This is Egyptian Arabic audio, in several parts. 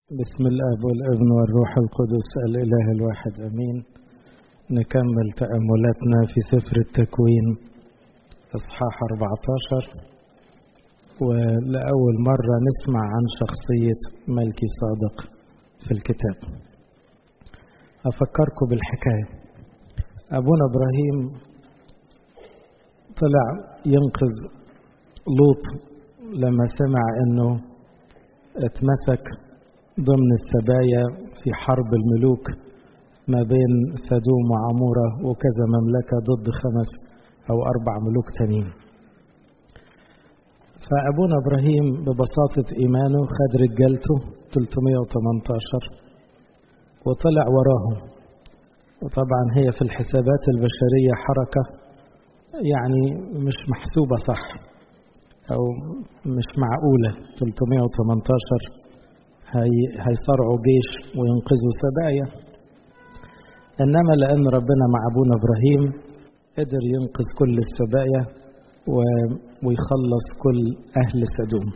بسم الاب والابن والروح القدس الاله الواحد امين نكمل تاملاتنا في سفر التكوين اصحاح 14 ولاول مره نسمع عن شخصيه ملكي صادق في الكتاب افكركم بالحكايه ابونا ابراهيم طلع ينقذ لوط لما سمع انه اتمسك ضمن السبايا في حرب الملوك ما بين سدوم وعمورة وكذا مملكة ضد خمس أو أربع ملوك تانيين فأبونا إبراهيم ببساطة إيمانه خد رجالته 318 وطلع وراهم وطبعا هي في الحسابات البشرية حركة يعني مش محسوبة صح أو مش معقولة 318 هي هيصارعوا جيش وينقذوا سبايا انما لان ربنا مع ابونا ابراهيم قدر ينقذ كل السبايا ويخلص كل اهل سدوم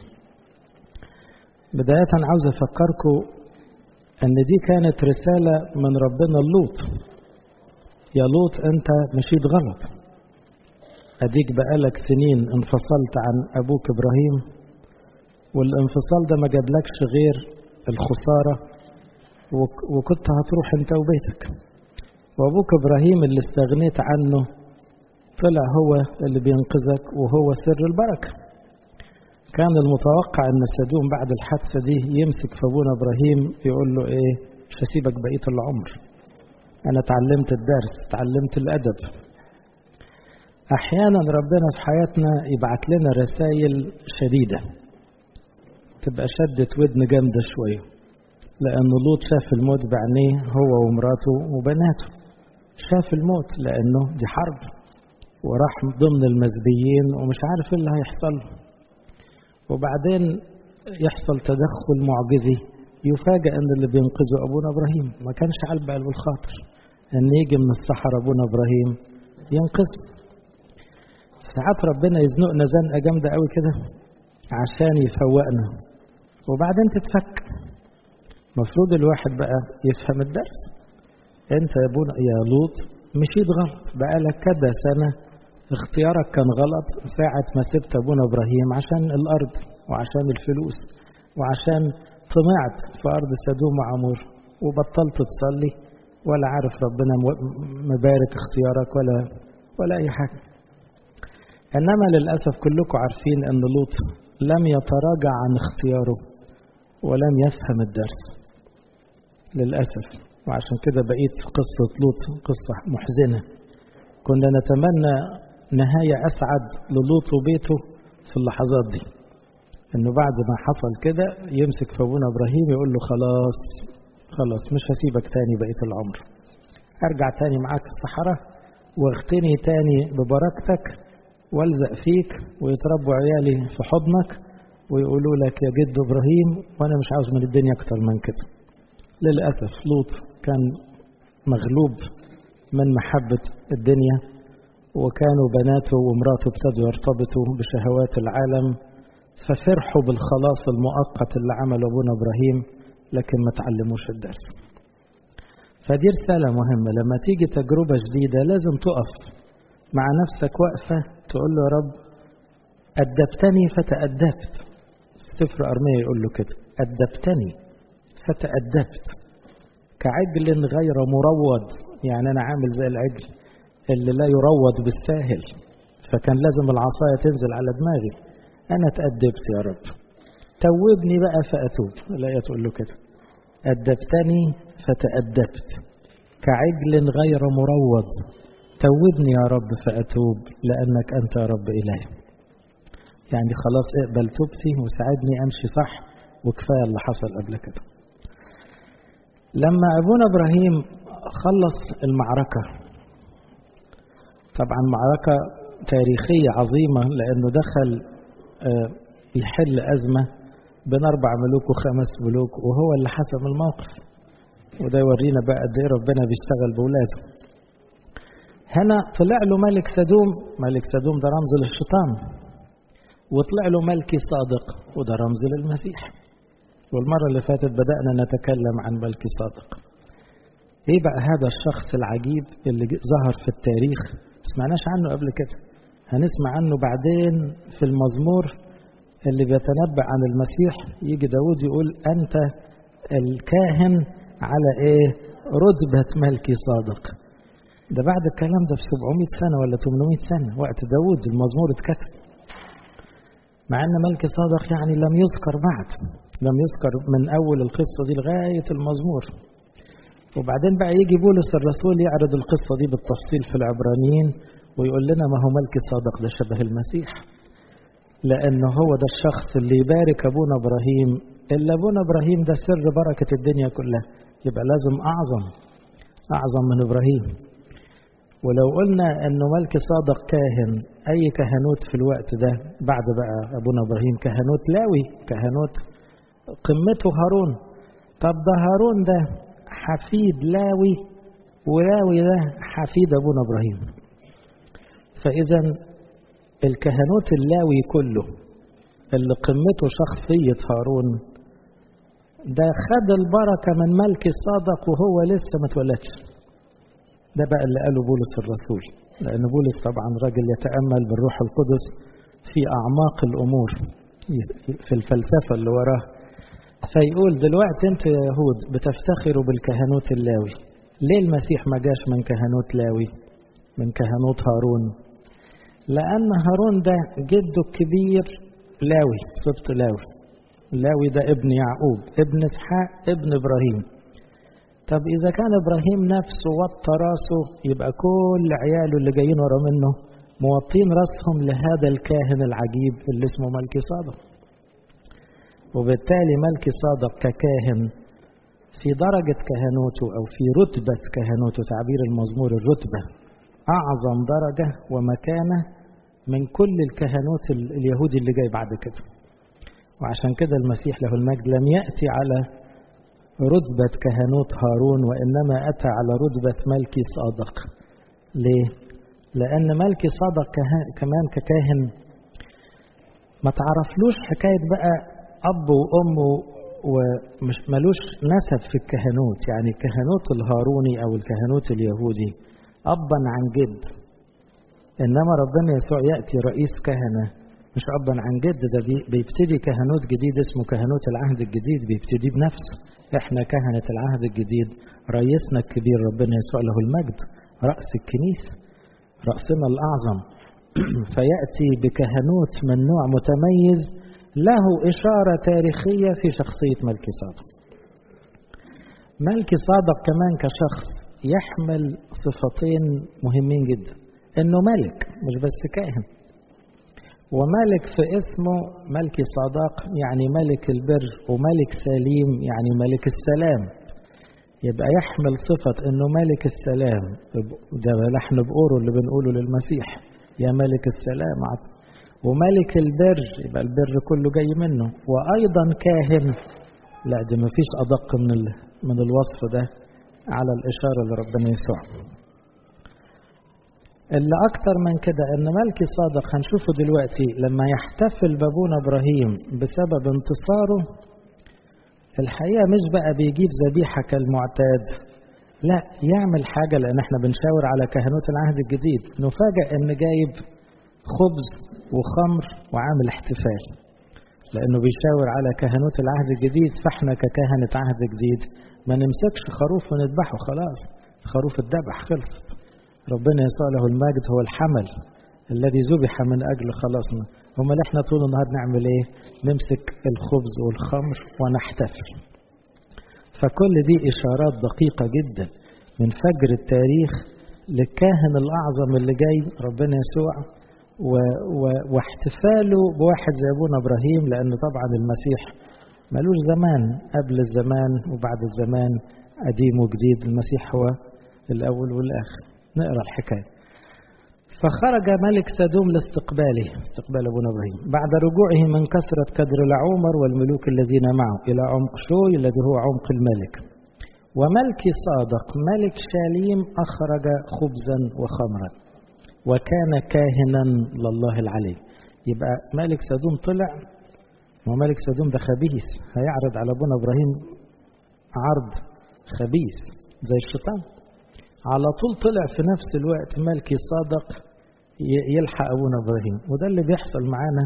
بداية عاوز افكركم ان دي كانت رسالة من ربنا لوط يا لوط انت مشيت غلط اديك بقالك سنين انفصلت عن ابوك ابراهيم والانفصال ده ما جابلكش غير الخسارة وكنت هتروح انت وبيتك وابوك ابراهيم اللي استغنيت عنه طلع هو اللي بينقذك وهو سر البركة كان المتوقع ان سدوم بعد الحادثة دي يمسك في ابونا ابراهيم يقول له ايه مش هسيبك بقية العمر انا اتعلمت الدرس اتعلمت الادب احيانا ربنا في حياتنا يبعت لنا رسائل شديده تبقى شدت ودن جامدة شوية لأن لوط شاف الموت بعينيه هو ومراته وبناته شاف الموت لأنه دي حرب وراح ضمن المزبيين ومش عارف ايه اللي هيحصل وبعدين يحصل تدخل معجزي يفاجأ ان اللي بينقذه ابونا ابراهيم ما كانش على البال والخاطر ان يجي من الصحراء ابونا ابراهيم ينقذه ساعات ربنا يزنقنا زنقه جامده قوي كده عشان يفوقنا وبعدين تتفك المفروض الواحد بقى يفهم الدرس انت يا ابونا يا لوط مشيت غلط بقالك كذا سنه اختيارك كان غلط ساعة ما سبت ابونا ابراهيم عشان الارض وعشان الفلوس وعشان طمعت في ارض سدوم وعمور وبطلت تصلي ولا عارف ربنا مبارك اختيارك ولا ولا اي حاجه انما للاسف كلكم عارفين ان لوط لم يتراجع عن اختياره ولم يفهم الدرس للأسف وعشان كده بقيت قصة لوط قصة محزنة كنا نتمنى نهاية أسعد للوط وبيته في اللحظات دي إنه بعد ما حصل كده يمسك في أبونا إبراهيم يقول له خلاص خلاص مش هسيبك تاني بقية العمر أرجع تاني معاك الصحراء واغتني تاني ببركتك والزق فيك ويتربوا عيالي في حضنك ويقولوا لك يا جد ابراهيم وانا مش عاوز من الدنيا اكتر من كده للاسف لوط كان مغلوب من محبه الدنيا وكانوا بناته ومراته ابتدوا يرتبطوا بشهوات العالم ففرحوا بالخلاص المؤقت اللي عمله ابونا ابراهيم لكن ما تعلموش الدرس فدي رساله مهمه لما تيجي تجربه جديده لازم تقف مع نفسك وقفه تقول له يا رب أدبتني فتأدبت سفر أرمية يقول له كده أدبتني فتأدبت كعجل غير مروض يعني أنا عامل زي العجل اللي لا يروض بالساهل فكان لازم العصاية تنزل على دماغي أنا تأدبت يا رب توبني بقى فأتوب لا تقول له كده أدبتني فتأدبت كعجل غير مروض توبني يا رب فأتوب لأنك أنت يا رب إلهي يعني خلاص اقبل توبتي وساعدني أمشي صح وكفاية اللي حصل قبل كده لما أبونا إبراهيم خلص المعركة طبعا معركة تاريخية عظيمة لأنه دخل يحل أزمة بين أربع ملوك وخمس ملوك وهو اللي حسم الموقف وده يورينا بقى قد إيه ربنا بيشتغل بولاده هنا طلع له ملك سدوم ملك سدوم ده رمز للشيطان وطلع له ملكي صادق وده رمز للمسيح والمرة اللي فاتت بدأنا نتكلم عن ملكي صادق ايه بقى هذا الشخص العجيب اللي ظهر في التاريخ سمعناش عنه قبل كده هنسمع عنه بعدين في المزمور اللي بيتنبأ عن المسيح يجي داود يقول أنت الكاهن على ايه رتبة ملكي صادق ده بعد الكلام ده ب 700 سنة ولا 800 سنة وقت داود المزمور اتكتب مع ان ملكي صادق يعني لم يذكر بعد لم يذكر من اول القصة دي لغاية المزمور وبعدين بقى يجي بولس الرسول يعرض القصة دي بالتفصيل في العبرانيين ويقول لنا ما هو ملكي صادق ده شبه المسيح لأنه هو ده الشخص اللي يبارك أبونا إبراهيم إلا أبونا إبراهيم ده سر بركة الدنيا كلها يبقى لازم أعظم أعظم من إبراهيم ولو قلنا أنه ملك صادق كاهن أي كهنوت في الوقت ده بعد بقى أبونا إبراهيم كهنوت لاوي كهنوت قمته هارون طب ده هارون ده حفيد لاوي ولاوي ده حفيد أبونا إبراهيم فإذا الكهنوت اللاوي كله اللي قمته شخصية هارون ده خد البركة من ملك الصادق وهو لسه ما اتولدش ده بقى اللي قاله بولس الرسول لأن بولس طبعا راجل يتأمل بالروح القدس في أعماق الأمور في الفلسفة اللي وراه فيقول دلوقتي انت يا يهود بتفتخروا بالكهنوت اللاوي ليه المسيح ما جاش من كهنوت لاوي من كهنوت هارون لأن هارون ده جده الكبير لاوي سبط لاوي لاوي ده ابن يعقوب ابن اسحاق ابن ابراهيم طب اذا كان ابراهيم نفسه وطى راسه يبقى كل عياله اللي جايين ورا منه موطين راسهم لهذا الكاهن العجيب اللي اسمه ملكي صادق وبالتالي ملكي صادق ككاهن في درجة كهنوته أو في رتبة كهنوته تعبير المزمور الرتبة أعظم درجة ومكانة من كل الكهنوت اليهودي اللي جاي بعد كده وعشان كده المسيح له المجد لم يأتي على رتبة كهنوت هارون وإنما أتى على رتبة ملكي صادق ليه؟ لأن ملكي صادق كمان ككاهن ما تعرفلوش حكاية بقى أب وأم ومش ملوش نسب في الكهنوت يعني الكهنوت الهاروني أو الكهنوت اليهودي أبا عن جد إنما ربنا يسوع يأتي رئيس كهنة مش أبا عن جد ده بيبتدي كهنوت جديد اسمه كهنوت العهد الجديد بيبتدي بنفسه احنا كهنة العهد الجديد رئيسنا الكبير ربنا يسوع له المجد رأس الكنيسة رأسنا الأعظم فيأتي بكهنوت من نوع متميز له إشارة تاريخية في شخصية ملكي صادق ملكي صادق كمان كشخص يحمل صفتين مهمين جدا انه ملك مش بس كاهن وملك في اسمه ملكي صادق يعني ملك البر وملك سليم يعني ملك السلام يبقى يحمل صفة انه ملك السلام ده لحن بقوره اللي بنقوله للمسيح يا ملك السلام وملك البر يبقى البر كله جاي منه وايضا كاهن لا دي مفيش ادق من من الوصف ده على الإشارة لربنا يسوع اللي أكتر من كده أن ملكي صادق هنشوفه دلوقتي لما يحتفل بابونا إبراهيم بسبب انتصاره الحقيقة مش بقى بيجيب ذبيحة كالمعتاد لا يعمل حاجة لأن احنا بنشاور على كهنوت العهد الجديد نفاجأ أن جايب خبز وخمر وعامل احتفال لأنه بيشاور على كهنوت العهد الجديد فاحنا ككهنة عهد جديد ما نمسكش خروف ونذبحه خلاص خروف الذبح خلصت ربنا يسوع له المجد هو الحمل الذي ذبح من أجل خلاصنا هم احنا طول النهار نعمل ايه نمسك الخبز والخمر ونحتفل فكل دي إشارات دقيقة جدا من فجر التاريخ للكاهن الأعظم اللي جاي ربنا يسوع و و واحتفاله بواحد زي أبونا إبراهيم لأنه طبعا المسيح ملوش زمان قبل الزمان وبعد الزمان قديم وجديد المسيح هو الأول والآخر نقرأ الحكاية فخرج ملك سدوم لاستقباله استقبال أبونا إبراهيم بعد رجوعه من كثرة كدر العمر والملوك الذين معه إلى عمق شوي الذي هو عمق الملك وملك صادق ملك شاليم أخرج خبزا وخمرا وكان كاهنا لله العلي يبقى ملك سدوم طلع هو ملك سدوم ده خبيث هيعرض على ابونا ابراهيم عرض خبيث زي الشيطان على طول طلع في نفس الوقت ملكي صادق يلحق ابونا ابراهيم وده اللي بيحصل معانا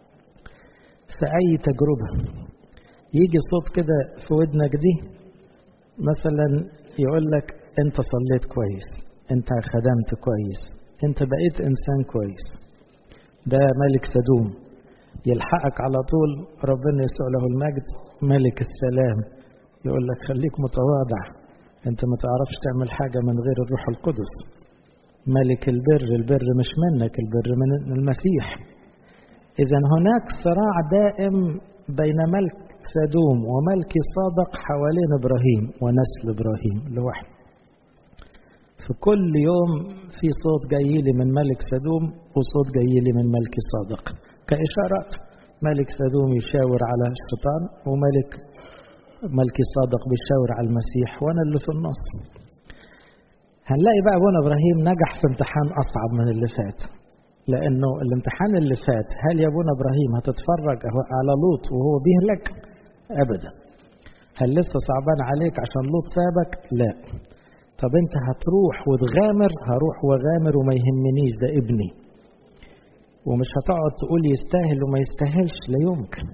في اي تجربه يجي صوت كده في ودنك دي مثلا يقول لك انت صليت كويس انت خدمت كويس انت بقيت انسان كويس ده ملك سدوم يلحقك على طول ربنا يسوع له المجد ملك السلام يقول لك خليك متواضع انت ما تعرفش تعمل حاجة من غير الروح القدس ملك البر البر مش منك البر من المسيح اذا هناك صراع دائم بين ملك سدوم وملك صادق حوالين ابراهيم ونسل ابراهيم لوحده في كل يوم في صوت جاي لي من ملك سدوم وصوت جاي لي من ملك صادق كإشارات ملك سدوم يشاور على الشيطان وملك ملك صادق بيشاور على المسيح وانا اللي في النص هنلاقي بقى ابونا ابراهيم نجح في امتحان اصعب من اللي فات لانه الامتحان اللي فات هل يا ابونا ابراهيم هتتفرج على لوط وهو بيهلك ابدا هل لسه صعبان عليك عشان لوط سابك لا طب انت هتروح وتغامر هروح وغامر وما يهمنيش ده ابني ومش هتقعد تقول يستاهل وما يستاهلش لا يمكن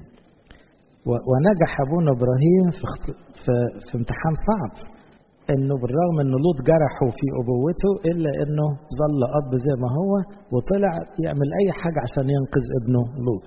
ونجح ابونا ابراهيم في, في, في امتحان صعب انه بالرغم ان لوط جرحه في ابوته الا انه ظل اب زي ما هو وطلع يعمل اي حاجه عشان ينقذ ابنه لوط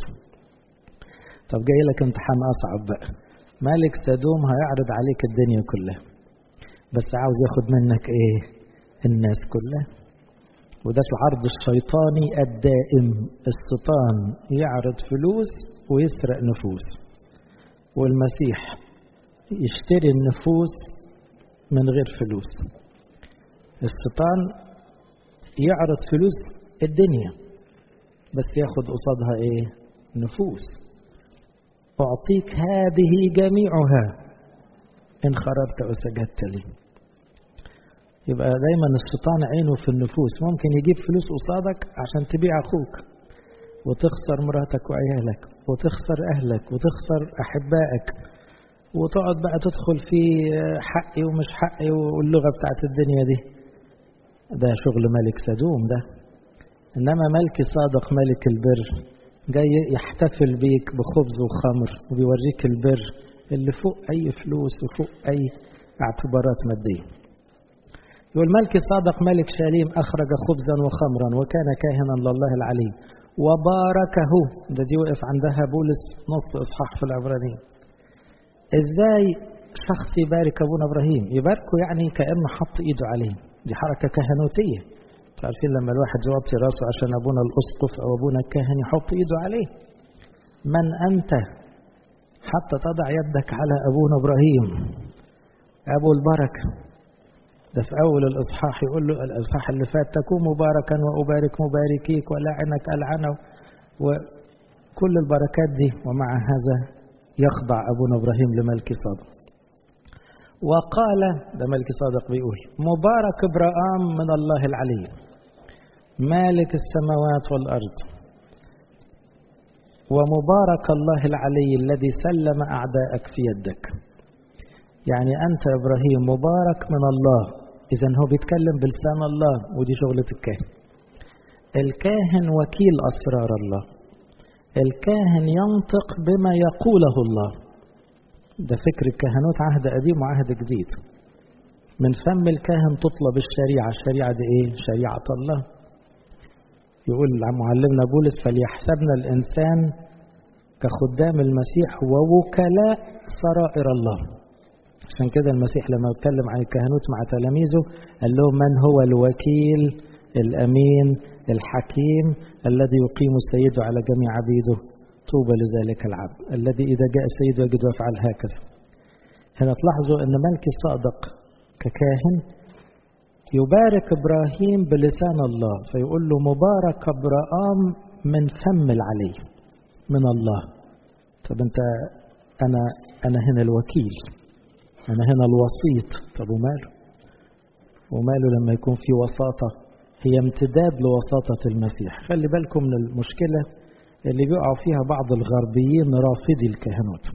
طب جاي لك امتحان اصعب بقى ملك سدوم هيعرض عليك الدنيا كلها بس عاوز ياخد منك ايه الناس كلها وده العرض الشيطاني الدائم الشيطان يعرض فلوس ويسرق نفوس والمسيح يشتري النفوس من غير فلوس الشيطان يعرض فلوس الدنيا بس ياخد قصادها ايه نفوس اعطيك هذه جميعها ان خرجت وسجدت لي يبقى دايما الشيطان عينه في النفوس ممكن يجيب فلوس قصادك عشان تبيع اخوك وتخسر مراتك وعيالك وتخسر اهلك وتخسر احبائك وتقعد بقى تدخل في حقي ومش حقي واللغه بتاعت الدنيا دي ده شغل ملك سدوم ده انما ملك صادق ملك البر جاي يحتفل بيك بخبز وخمر وبيوريك البر اللي فوق اي فلوس وفوق اي اعتبارات ماديه يقول ملك صادق ملك شاليم أخرج خبزا وخمرا وكان كاهنا لله العلي وباركه ده دي وقف عندها بولس نص إصحاح في العبرانيين إزاي شخص يبارك أبونا إبراهيم يباركه يعني كأنه حط إيده عليه دي حركة كهنوتية عارفين لما الواحد يوطي راسه عشان أبونا الأسقف أو أبونا الكاهن يحط إيده عليه من أنت حتى تضع يدك على أبونا إبراهيم أبو البركة ده في أول الإصحاح يقول له الإصحاح اللي فات تكون مباركا وأبارك مباركيك ولعنك ألعنه وكل البركات دي ومع هذا يخضع أبونا إبراهيم لملك صادق وقال ده ملك صادق بيقول مبارك إبراهام من الله العلي مالك السماوات والأرض ومبارك الله العلي الذي سلم أعداءك في يدك يعني أنت يا إبراهيم مبارك من الله إذا هو بيتكلم بلسان الله ودي شغلة الكاهن الكاهن وكيل أسرار الله الكاهن ينطق بما يقوله الله ده فكر الكهنوت عهد قديم وعهد جديد من فم الكاهن تطلب الشريعة الشريعة دي إيه؟ شريعة الله يقول معلمنا بولس فليحسبنا الإنسان كخدام المسيح ووكلاء سرائر الله عشان كده المسيح لما اتكلم عن الكهنوت مع تلاميذه قال لهم من هو الوكيل الأمين الحكيم الذي يقيم السيد على جميع عبيده طوبى لذلك العبد الذي إذا جاء السيد يجد يفعل هكذا هنا تلاحظوا أن ملك صادق ككاهن يبارك إبراهيم بلسان الله فيقول له مبارك إبراهام من فم العلي من الله طب أنت أنا أنا هنا الوكيل أنا هنا الوسيط طب وماله وماله لما يكون في وساطة هي امتداد لوساطة المسيح خلي بالكم من المشكلة اللي بيقعوا فيها بعض الغربيين رافضي الكهنوت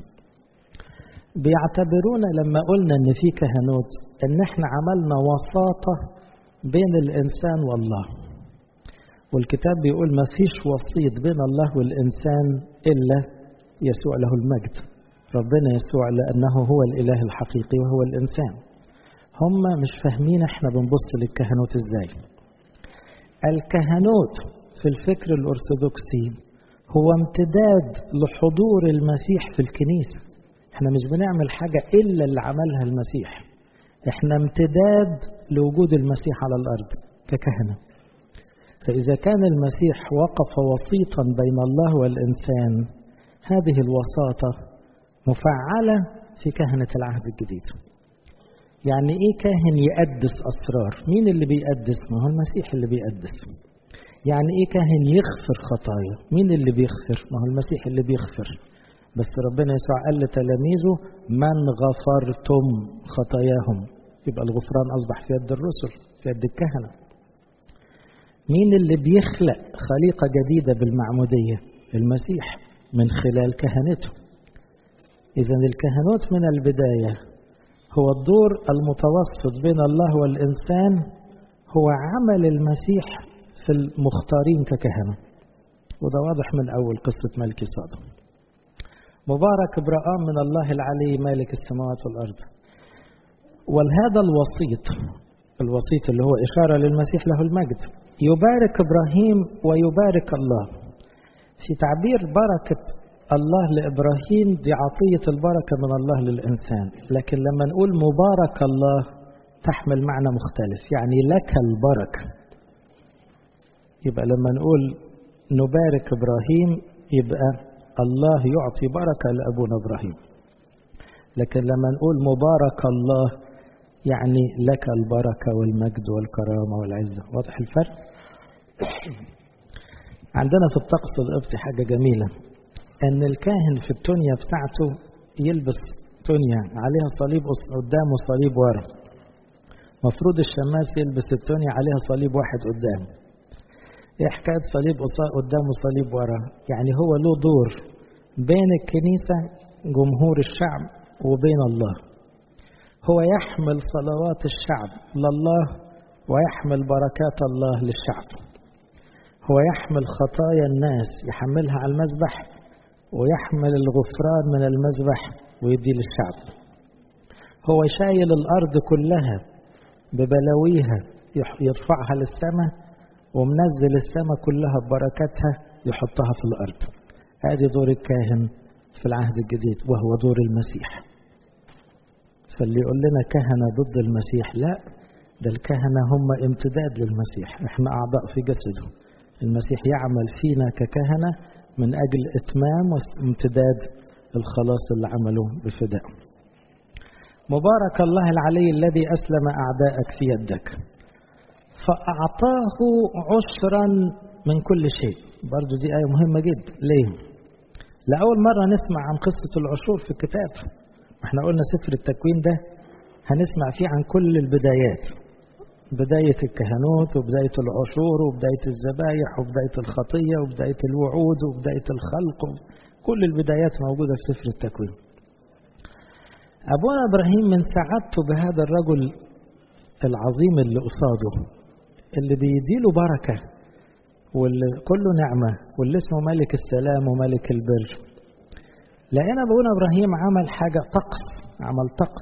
بيعتبرونا لما قلنا ان في كهنوت ان احنا عملنا وساطة بين الانسان والله والكتاب بيقول ما فيش وسيط بين الله والانسان الا يسوع له المجد ربنا يسوع لانه هو الاله الحقيقي وهو الانسان هم مش فاهمين احنا بنبص للكهنوت ازاي الكهنوت في الفكر الارثوذكسي هو امتداد لحضور المسيح في الكنيسه احنا مش بنعمل حاجة إلا اللي عملها المسيح احنا امتداد لوجود المسيح على الأرض ككهنة فإذا كان المسيح وقف وسيطا بين الله والإنسان هذه الوساطة مفعلة في كهنة العهد الجديد يعني إيه كاهن يقدس أسرار مين اللي بيقدس ما هو المسيح اللي بيقدس يعني إيه كاهن يغفر خطايا مين اللي بيغفر ما هو المسيح اللي بيغفر بس ربنا يسوع قال لتلاميذه من غفرتم خطاياهم يبقى الغفران أصبح في يد الرسل في يد الكهنة مين اللي بيخلق خليقة جديدة بالمعمودية المسيح من خلال كهنته إذا الكهنوت من البداية هو الدور المتوسط بين الله والإنسان هو عمل المسيح في المختارين ككهنة وده واضح من أول قصة ملكي صادق مبارك ابراهام من الله العلي مالك السماوات والارض ولهذا الوسيط الوسيط اللي هو اشاره للمسيح له المجد يبارك ابراهيم ويبارك الله في تعبير بركه الله لابراهيم دي عطيه البركه من الله للانسان لكن لما نقول مبارك الله تحمل معنى مختلف يعني لك البركه يبقى لما نقول نبارك ابراهيم يبقى الله يعطي بركة لأبونا إبراهيم لكن لما نقول مبارك الله يعني لك البركة والمجد والكرامة والعزة واضح الفرق عندنا في الطقس القبطي حاجة جميلة أن الكاهن في التونيا بتاعته يلبس تونيا عليها صليب قدام وصليب ورا مفروض الشماس يلبس التونيا عليها صليب واحد قدام ايه حكايه صليب قدام وصليب ورا يعني هو له دور بين الكنيسه جمهور الشعب وبين الله هو يحمل صلوات الشعب لله ويحمل بركات الله للشعب هو يحمل خطايا الناس يحملها على المذبح ويحمل الغفران من المذبح ويدي للشعب هو شايل الارض كلها ببلاويها يرفعها للسماء ومنزل السماء كلها ببركاتها يحطها في الأرض هذه دور الكاهن في العهد الجديد وهو دور المسيح فاللي يقول لنا كهنة ضد المسيح لا ده الكهنة هم امتداد للمسيح احنا أعضاء في جسده المسيح يعمل فينا ككهنة من أجل إتمام وامتداد الخلاص اللي عمله بفداء مبارك الله العلي الذي أسلم أعداءك في يدك فأعطاه عشرا من كل شيء برضو دي آية مهمة جدا ليه؟ لأول مرة نسمع عن قصة العشور في الكتاب احنا قلنا سفر التكوين ده هنسمع فيه عن كل البدايات بداية الكهنوت وبداية العشور وبداية الذبايح وبداية الخطية وبداية الوعود وبداية الخلق كل البدايات موجودة في سفر التكوين أبونا إبراهيم من سعادته بهذا الرجل العظيم اللي قصاده اللي بيديله بركة واللي كله نعمة واللي اسمه ملك السلام وملك البر لقينا ابونا ابراهيم عمل حاجة طقس عمل طقس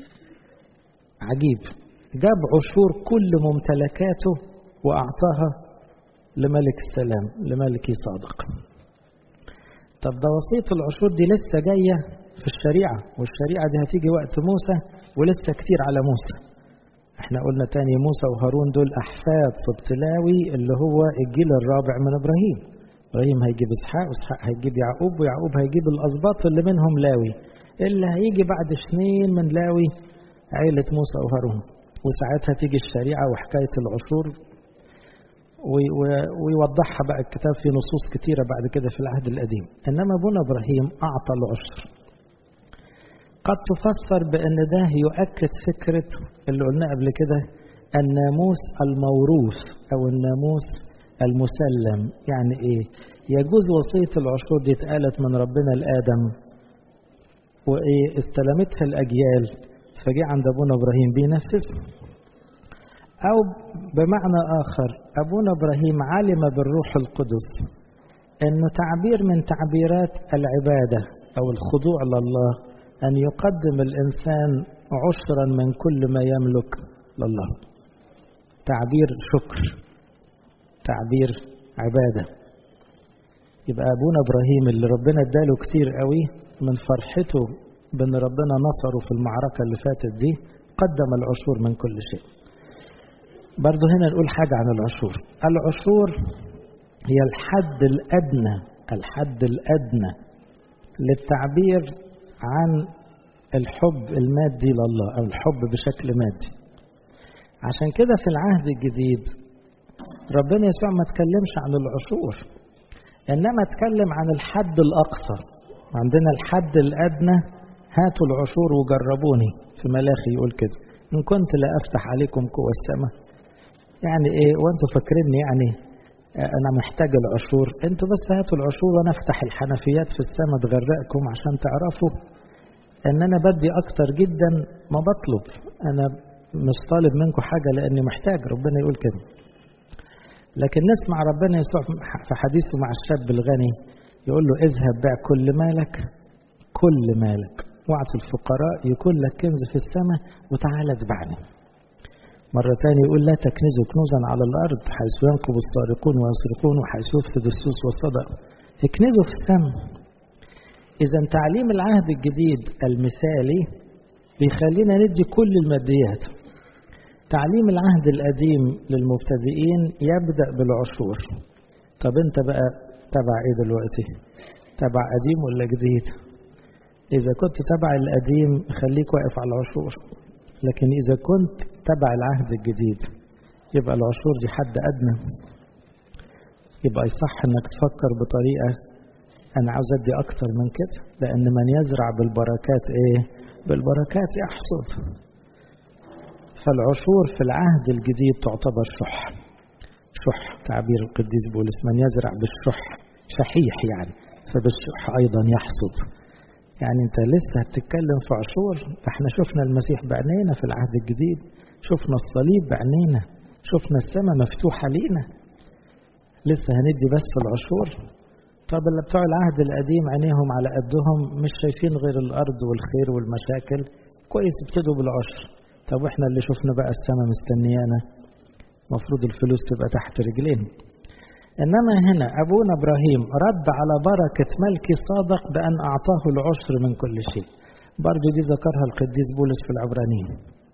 عجيب جاب عشور كل ممتلكاته وأعطاها لملك السلام لملكي صادق طب ده وصية العشور دي لسه جاية في الشريعة والشريعة دي هتيجي وقت موسى ولسه كتير على موسى احنا قلنا تاني موسى وهارون دول احفاد سبتلاوي اللي هو الجيل الرابع من ابراهيم ابراهيم هيجيب اسحاق واسحاق هيجيب يعقوب ويعقوب هيجيب الاسباط اللي منهم لاوي اللي هيجي بعد سنين من لاوي عيلة موسى وهارون وساعتها تيجي الشريعة وحكاية العشور ويوضحها بقى الكتاب في نصوص كتيرة بعد كده في العهد القديم إنما أبونا إبراهيم أعطى العشر قد تفسر بأن ده يؤكد فكرة اللي قلناه قبل كده الناموس الموروث أو الناموس المسلم يعني ايه يجوز وصية العشور دي اتقالت من ربنا لآدم وايه استلمتها الأجيال فجي عند أبونا إبراهيم بينفذها أو بمعنى آخر أبونا إبراهيم علم بالروح القدس أنه تعبير من تعبيرات العبادة أو الخضوع لله أن يقدم الإنسان عشرا من كل ما يملك لله تعبير شكر تعبير عبادة يبقى أبونا إبراهيم اللي ربنا اداله كتير قوي من فرحته بأن ربنا نصره في المعركة اللي فاتت دي قدم العشور من كل شيء برضو هنا نقول حاجة عن العشور العشور هي الحد الأدنى الحد الأدنى للتعبير عن الحب المادي لله أو الحب بشكل مادي عشان كده في العهد الجديد ربنا يسوع ما تكلمش عن العشور إنما اتكلم عن الحد الأقصى عندنا الحد الأدنى هاتوا العشور وجربوني في ملاخي يقول كده إن كنت لا أفتح عليكم قوى السماء يعني إيه وأنتوا فاكريني يعني أنا محتاج العشور أنتوا بس هاتوا العشور وأنا أفتح الحنفيات في السماء تغرقكم عشان تعرفوا ان انا بدي اكتر جدا ما بطلب انا مش طالب منكم حاجة لاني محتاج ربنا يقول كده لكن نسمع ربنا يسوع في حديثه مع الشاب الغني يقول له اذهب بيع كل مالك كل مالك واعطي الفقراء يكون لك كنز في السماء وتعالى اتبعني مرة تانية يقول لا تكنزوا كنوزا على الأرض حيث ينقب السارقون ويسرقون وحيث يفسد السوس والصدق اكنزوا في السماء إذا تعليم العهد الجديد المثالي بيخلينا ندي كل الماديات تعليم العهد القديم للمبتدئين يبدأ بالعشور طب انت بقى تبع ايه دلوقتي تبع قديم ولا جديد إذا كنت تبع القديم خليك واقف على العشور لكن إذا كنت تبع العهد الجديد يبقى العشور دي حد أدنى يبقى يصح انك تفكر بطريقة أنا عاوز أدي أكتر من كده لأن من يزرع بالبركات إيه؟ بالبركات يحصد فالعشور في العهد الجديد تعتبر شح شح تعبير القديس بولس من يزرع بالشح شحيح يعني فبالشح أيضا يحصد يعني أنت لسه هتتكلم في عشور احنا شفنا المسيح بعينينا في العهد الجديد شفنا الصليب بعينينا شفنا السماء مفتوحة لينا لسه هندي بس في العشور طب اللي بتوع العهد القديم عينيهم على قدهم مش شايفين غير الأرض والخير والمشاكل كويس ابتدوا بالعشر طب واحنا اللي شفنا بقى السماء مستنيانا مفروض الفلوس تبقى تحت رجلين إنما هنا أبونا إبراهيم رد على بركة ملكي صادق بأن أعطاه العشر من كل شيء برضو دي ذكرها القديس بولس في العبرانيين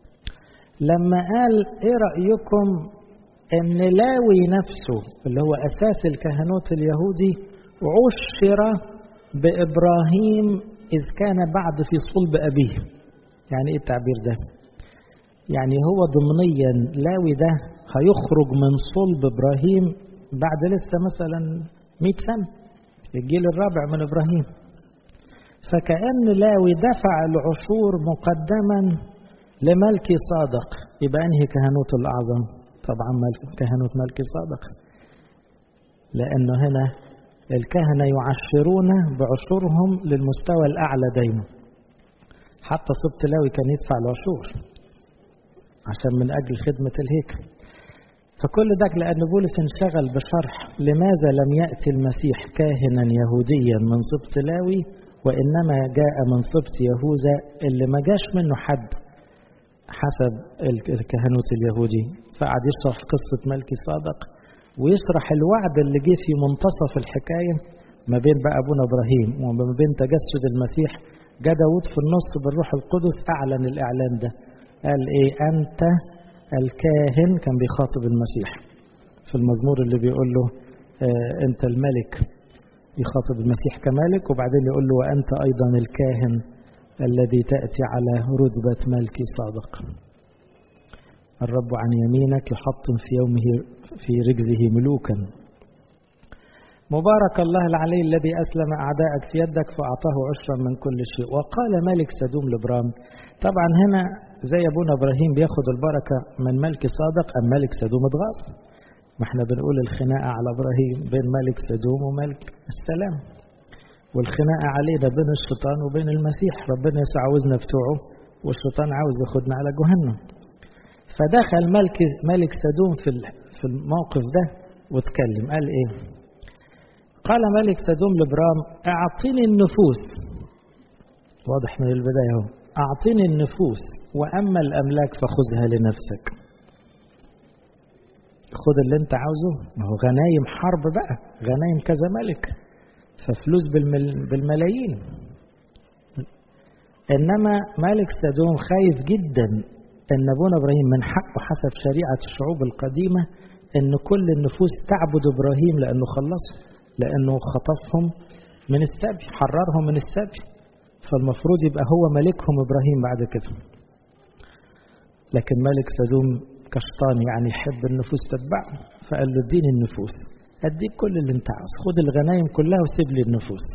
لما قال إيه رأيكم إن لاوي نفسه اللي هو أساس الكهنوت اليهودي عشر بإبراهيم إذ كان بعد في صلب أبيه يعني إيه التعبير ده يعني هو ضمنيا لاوي ده هيخرج من صلب إبراهيم بعد لسه مثلا مئة سنة الجيل الرابع من إبراهيم فكأن لاوي دفع العشور مقدما لملكي صادق يبقى أنهي كهنوت الأعظم طبعا كهنوت ملكي صادق لأنه هنا الكهنة يعشرون بعشورهم للمستوى الأعلى دايما حتى سبط لاوي كان يدفع العشور عشان من أجل خدمة الهيكل فكل ده لأن بولس انشغل بشرح لماذا لم يأتي المسيح كاهنا يهوديا من سبط لاوي وإنما جاء من سبط يهوذا اللي ما جاش منه حد حسب الكهنوت اليهودي فقعد يشرح قصة ملكي صادق ويشرح الوعد اللي جه في منتصف الحكاية ما بين بقى أبونا إبراهيم وما بين تجسد المسيح جاء داود في النص بالروح القدس أعلن الإعلان ده قال إيه أنت الكاهن كان بيخاطب المسيح في المزمور اللي بيقول له آه أنت الملك يخاطب المسيح كملك وبعدين يقول له وأنت أيضا الكاهن الذي تأتي على رتبة ملك صادق الرب عن يمينك يحطم في يومه في رجزه ملوكا مبارك الله العلي الذي أسلم أعداءك في يدك فأعطاه عشرا من كل شيء وقال ملك سدوم لبرام طبعا هنا زي أبونا إبراهيم بياخد البركة من ملك صادق أم ملك سدوم اتغاظ ما احنا بنقول الخناقة على إبراهيم بين ملك سدوم وملك السلام والخناقة علينا بين الشيطان وبين المسيح ربنا يسوع عاوزنا بتوعه والشيطان عاوز ياخدنا على جهنم فدخل ملك ملك سدوم في في الموقف ده واتكلم قال ايه قال ملك سدوم لابرام اعطني النفوس واضح من البدايه اهو اعطني النفوس واما الاملاك فخذها لنفسك خد اللي انت عاوزه ما هو غنايم حرب بقى غنايم كذا ملك ففلوس بالمل بالملايين انما ملك سدوم خايف جدا ان ابونا ابراهيم من حقه حسب شريعه الشعوب القديمه ان كل النفوس تعبد ابراهيم لانه خلصهم لانه خطفهم من السبي حررهم من السبي فالمفروض يبقى هو ملكهم ابراهيم بعد كده لكن ملك سدوم كشطان يعني يحب النفوس تتبعه فقال له اديني النفوس اديك كل اللي انت عاوز خد الغنايم كلها وسيب لي النفوس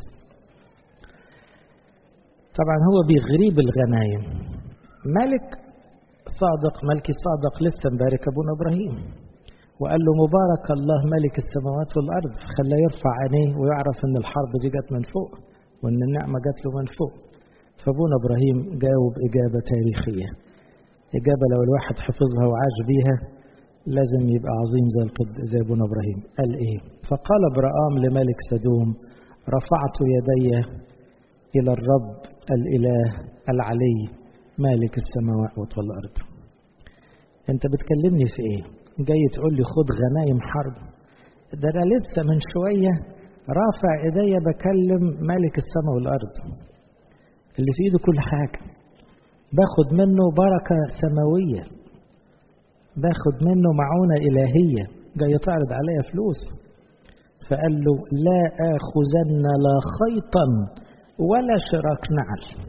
طبعا هو بيغريب الغنايم ملك صادق ملكي صادق لسه مبارك ابونا ابراهيم وقال له مبارك الله ملك السماوات والارض خلاه يرفع عينيه ويعرف ان الحرب دي جت من فوق وان النعمه جت له من فوق فابونا ابراهيم جاوب اجابه تاريخيه اجابه لو الواحد حفظها وعاش بيها لازم يبقى عظيم زي القد زي ابونا ابراهيم قال ايه فقال ابراهام لملك سدوم رفعت يدي الى الرب الاله العلي مالك السماوات والارض انت بتكلمني في ايه جاي تقول لي خد غنايم حرب ده انا لسه من شويه رافع ايديا بكلم مالك السماء والارض اللي في ايده كل حاجه باخد منه بركه سماويه باخد منه معونه الهيه جاي تعرض عليا فلوس فقال له لا اخذن لا خيطا ولا شراك نعل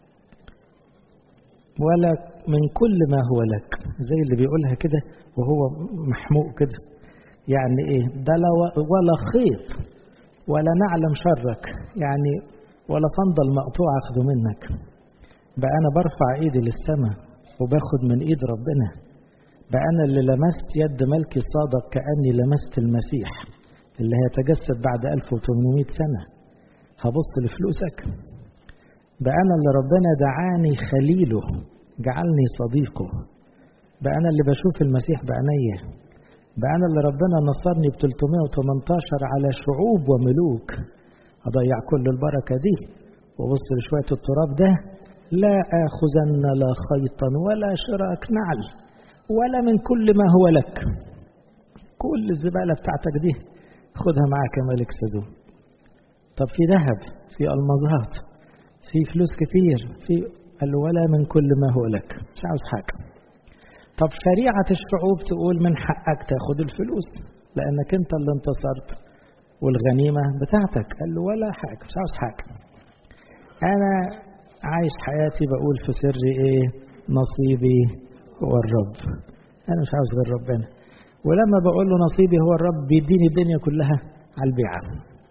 ولا من كل ما هو لك زي اللي بيقولها كده وهو محموق كده يعني ايه ده ولا خيط ولا نعلم شرك يعني ولا صندل مقطوع اخده منك بقى انا برفع ايدي للسماء وباخد من ايد ربنا بقى انا اللي لمست يد ملكي الصادق كاني لمست المسيح اللي هيتجسد بعد 1800 سنه هبص لفلوسك بقى أنا اللي ربنا دعاني خليله جعلني صديقه بقى أنا اللي بشوف المسيح بعينيا بقى أنا اللي ربنا نصرني ب 318 على شعوب وملوك أضيع كل البركة دي وبص لشوية التراب ده لا آخذن لا خيطا ولا شراك نعل ولا من كل ما هو لك كل الزبالة بتاعتك دي خدها معاك يا ملك سدوم طب في ذهب في المظات في فلوس كتير في قال ولا من كل ما هو لك مش عاوز حاجة طب شريعة الشعوب تقول من حقك تاخد الفلوس لأنك أنت اللي انتصرت والغنيمة بتاعتك قال له ولا حاجة مش عاوز حاجة أنا عايش حياتي بقول في سري إيه نصيبي هو الرب أنا مش عاوز غير ربنا ولما بقول له نصيبي هو الرب بيديني الدنيا كلها على البيعة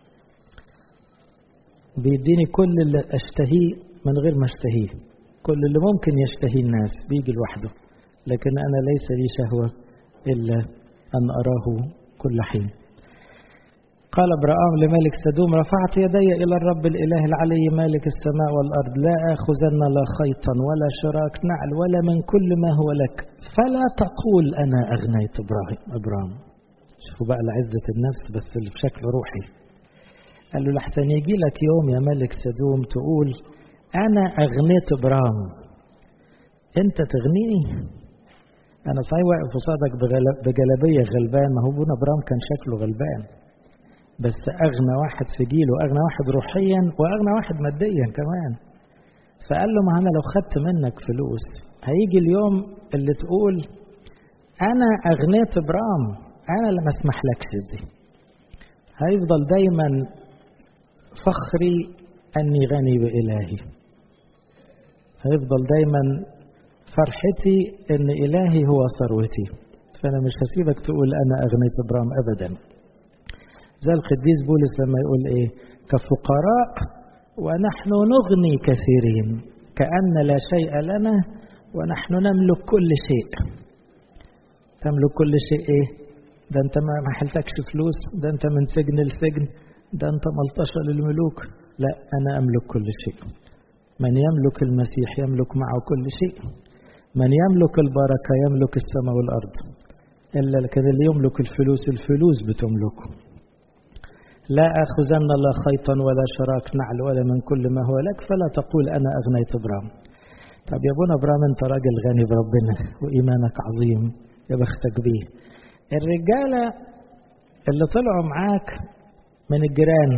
بيديني كل اللي أشتهيه من غير ما أشتهيه كل اللي ممكن يشتهيه الناس بيجي لوحده لكن أنا ليس لي شهوة إلا أن أراه كل حين قال ابراهام لملك سدوم رفعت يدي إلى الرب الإله العلي مالك السماء والأرض لا آخذن لا خيطا ولا شراك نعل ولا من كل ما هو لك فلا تقول أنا أغنيت إبراهيم إبراهيم شوفوا بقى لعزة النفس بس اللي بشكل روحي قال له لحسن يجي لك يوم يا ملك سدوم تقول أنا أغنيت إبراهيم أنت تغنيني أنا صحيح واقف قصادك بجلبية غلبان ما هو ابونا إبراهيم كان شكله غلبان بس أغنى واحد في جيله أغنى واحد روحيا وأغنى واحد ماديا كمان فقال له ما أنا لو خدت منك فلوس هيجي اليوم اللي تقول أنا أغنيت إبراهيم أنا اللي ما اسمحلكش دي هيفضل دايما فخري أني غني بإلهي هيفضل دايما فرحتي أن إلهي هو ثروتي فأنا مش هسيبك تقول أنا أغنيت إبراهيم أبدا زي القديس بولس لما يقول إيه كفقراء ونحن نغني كثيرين كأن لا شيء لنا ونحن نملك كل شيء تملك كل شيء إيه ده انت ما حلتكش فلوس ده انت من سجن لسجن ده انت ملطشة للملوك لا انا املك كل شيء من يملك المسيح يملك معه كل شيء من يملك البركة يملك السماء والأرض إلا لكن اللي يملك الفلوس الفلوس بتملكه لا أخذن لا خيطا ولا شراك نعل ولا من كل ما هو لك فلا تقول أنا أغنيت إبرام طب يا ابونا إبرام أنت راجل غني بربنا وإيمانك عظيم يا بختك بيه الرجالة اللي طلعوا معاك من الجيران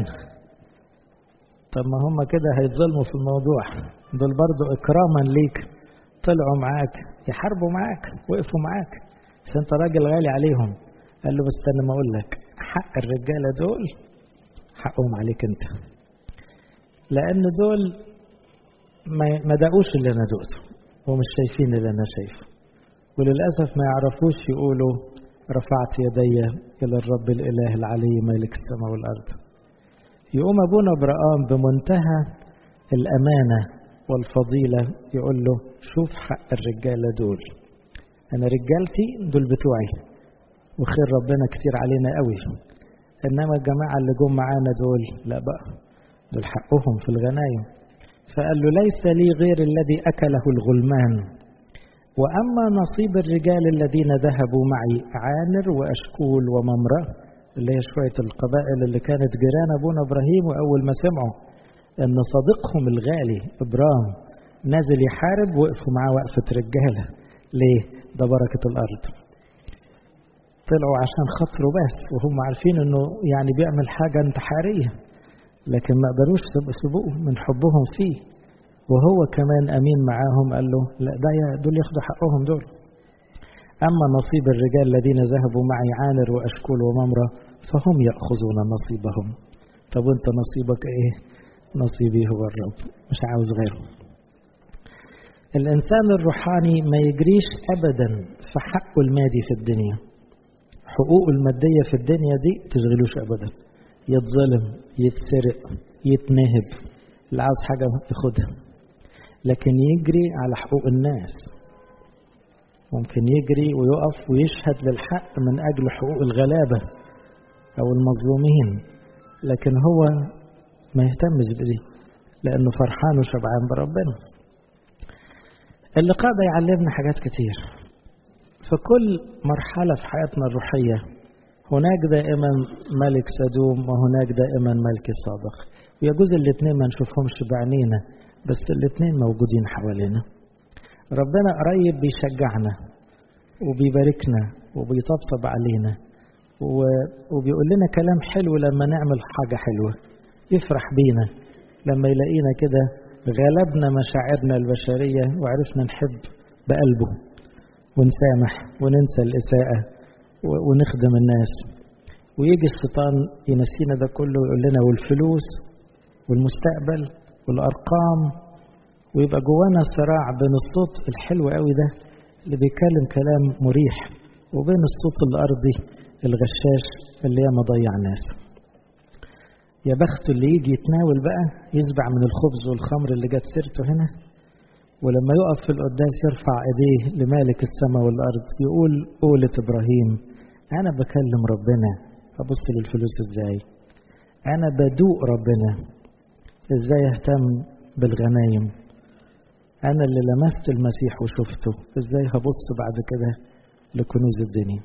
طب ما هم كده هيتظلموا في الموضوع دول برضو إكراما ليك طلعوا معاك يحاربوا معاك وقفوا معاك بس انت راجل غالي عليهم قال له بس انا ما اقول لك حق الرجاله دول حقهم عليك انت لان دول ما دقوش اللي انا دقته ومش شايفين اللي انا شايفه وللاسف ما يعرفوش يقولوا رفعت يدي الى الرب الاله العلي مالك السماء والارض يقوم ابونا ابراهام بمنتهى الامانه والفضيله يقول له شوف حق الرجاله دول انا رجالتي دول بتوعي وخير ربنا كتير علينا قوي انما الجماعه اللي جم معانا دول لا بقى دول حقهم في الغنايم فقال له ليس لي غير الذي اكله الغلمان واما نصيب الرجال الذين ذهبوا معي عامر واشكول وممره اللي هي شويه القبائل اللي كانت جيران ابونا ابراهيم واول ما سمعوا ان صديقهم الغالي ابرام نازل يحارب وقفوا معاه وقفه رجاله ليه ده بركه الارض طلعوا عشان خاطره بس وهم عارفين انه يعني بيعمل حاجة انتحارية لكن ما قدروش يسيبوه من حبهم فيه وهو كمان امين معاهم قال له لا ده دول ياخدوا حقهم دول اما نصيب الرجال الذين ذهبوا معي عامر واشكول وممره فهم ياخذون نصيبهم طب وانت نصيبك ايه نصيبي هو الرب مش عاوز غيره الانسان الروحاني ما يجريش ابدا في حقه المادي في الدنيا حقوقه المادية في الدنيا دي تشغلوش أبدا يتظلم يتسرق يتنهب اللي عاوز حاجة ياخدها لكن يجري على حقوق الناس ممكن يجري ويقف ويشهد للحق من أجل حقوق الغلابة أو المظلومين لكن هو ما يهتمش بدي لأنه فرحان وشبعان بربنا اللقاء ده يعلمنا حاجات كتير في كل مرحلة في حياتنا الروحية هناك دائما ملك سدوم وهناك دائما ملك صادق ويجوز الاثنين ما نشوفهمش بعينينا بس الاثنين موجودين حوالينا ربنا قريب بيشجعنا وبيباركنا وبيطبطب علينا وبيقول لنا كلام حلو لما نعمل حاجة حلوة يفرح بينا لما يلاقينا كده غلبنا مشاعرنا البشرية وعرفنا نحب بقلبه ونسامح وننسى الإساءة ونخدم الناس ويجي الشيطان ينسينا ده كله ويقول لنا والفلوس والمستقبل والأرقام ويبقى جوانا صراع بين الصوت الحلو قوي ده اللي بيتكلم كلام مريح وبين الصوت الأرضي الغشاش اللي ياما ضيع ناس يا بخت اللي يجي يتناول بقى يشبع من الخبز والخمر اللي جت سيرته هنا ولما يقف في القداس يرفع ايديه لمالك السماء والارض يقول قولة ابراهيم انا بكلم ربنا ابص للفلوس ازاي انا بدوق ربنا ازاي اهتم بالغنايم انا اللي لمست المسيح وشفته ازاي هبص بعد كده لكنوز الدنيا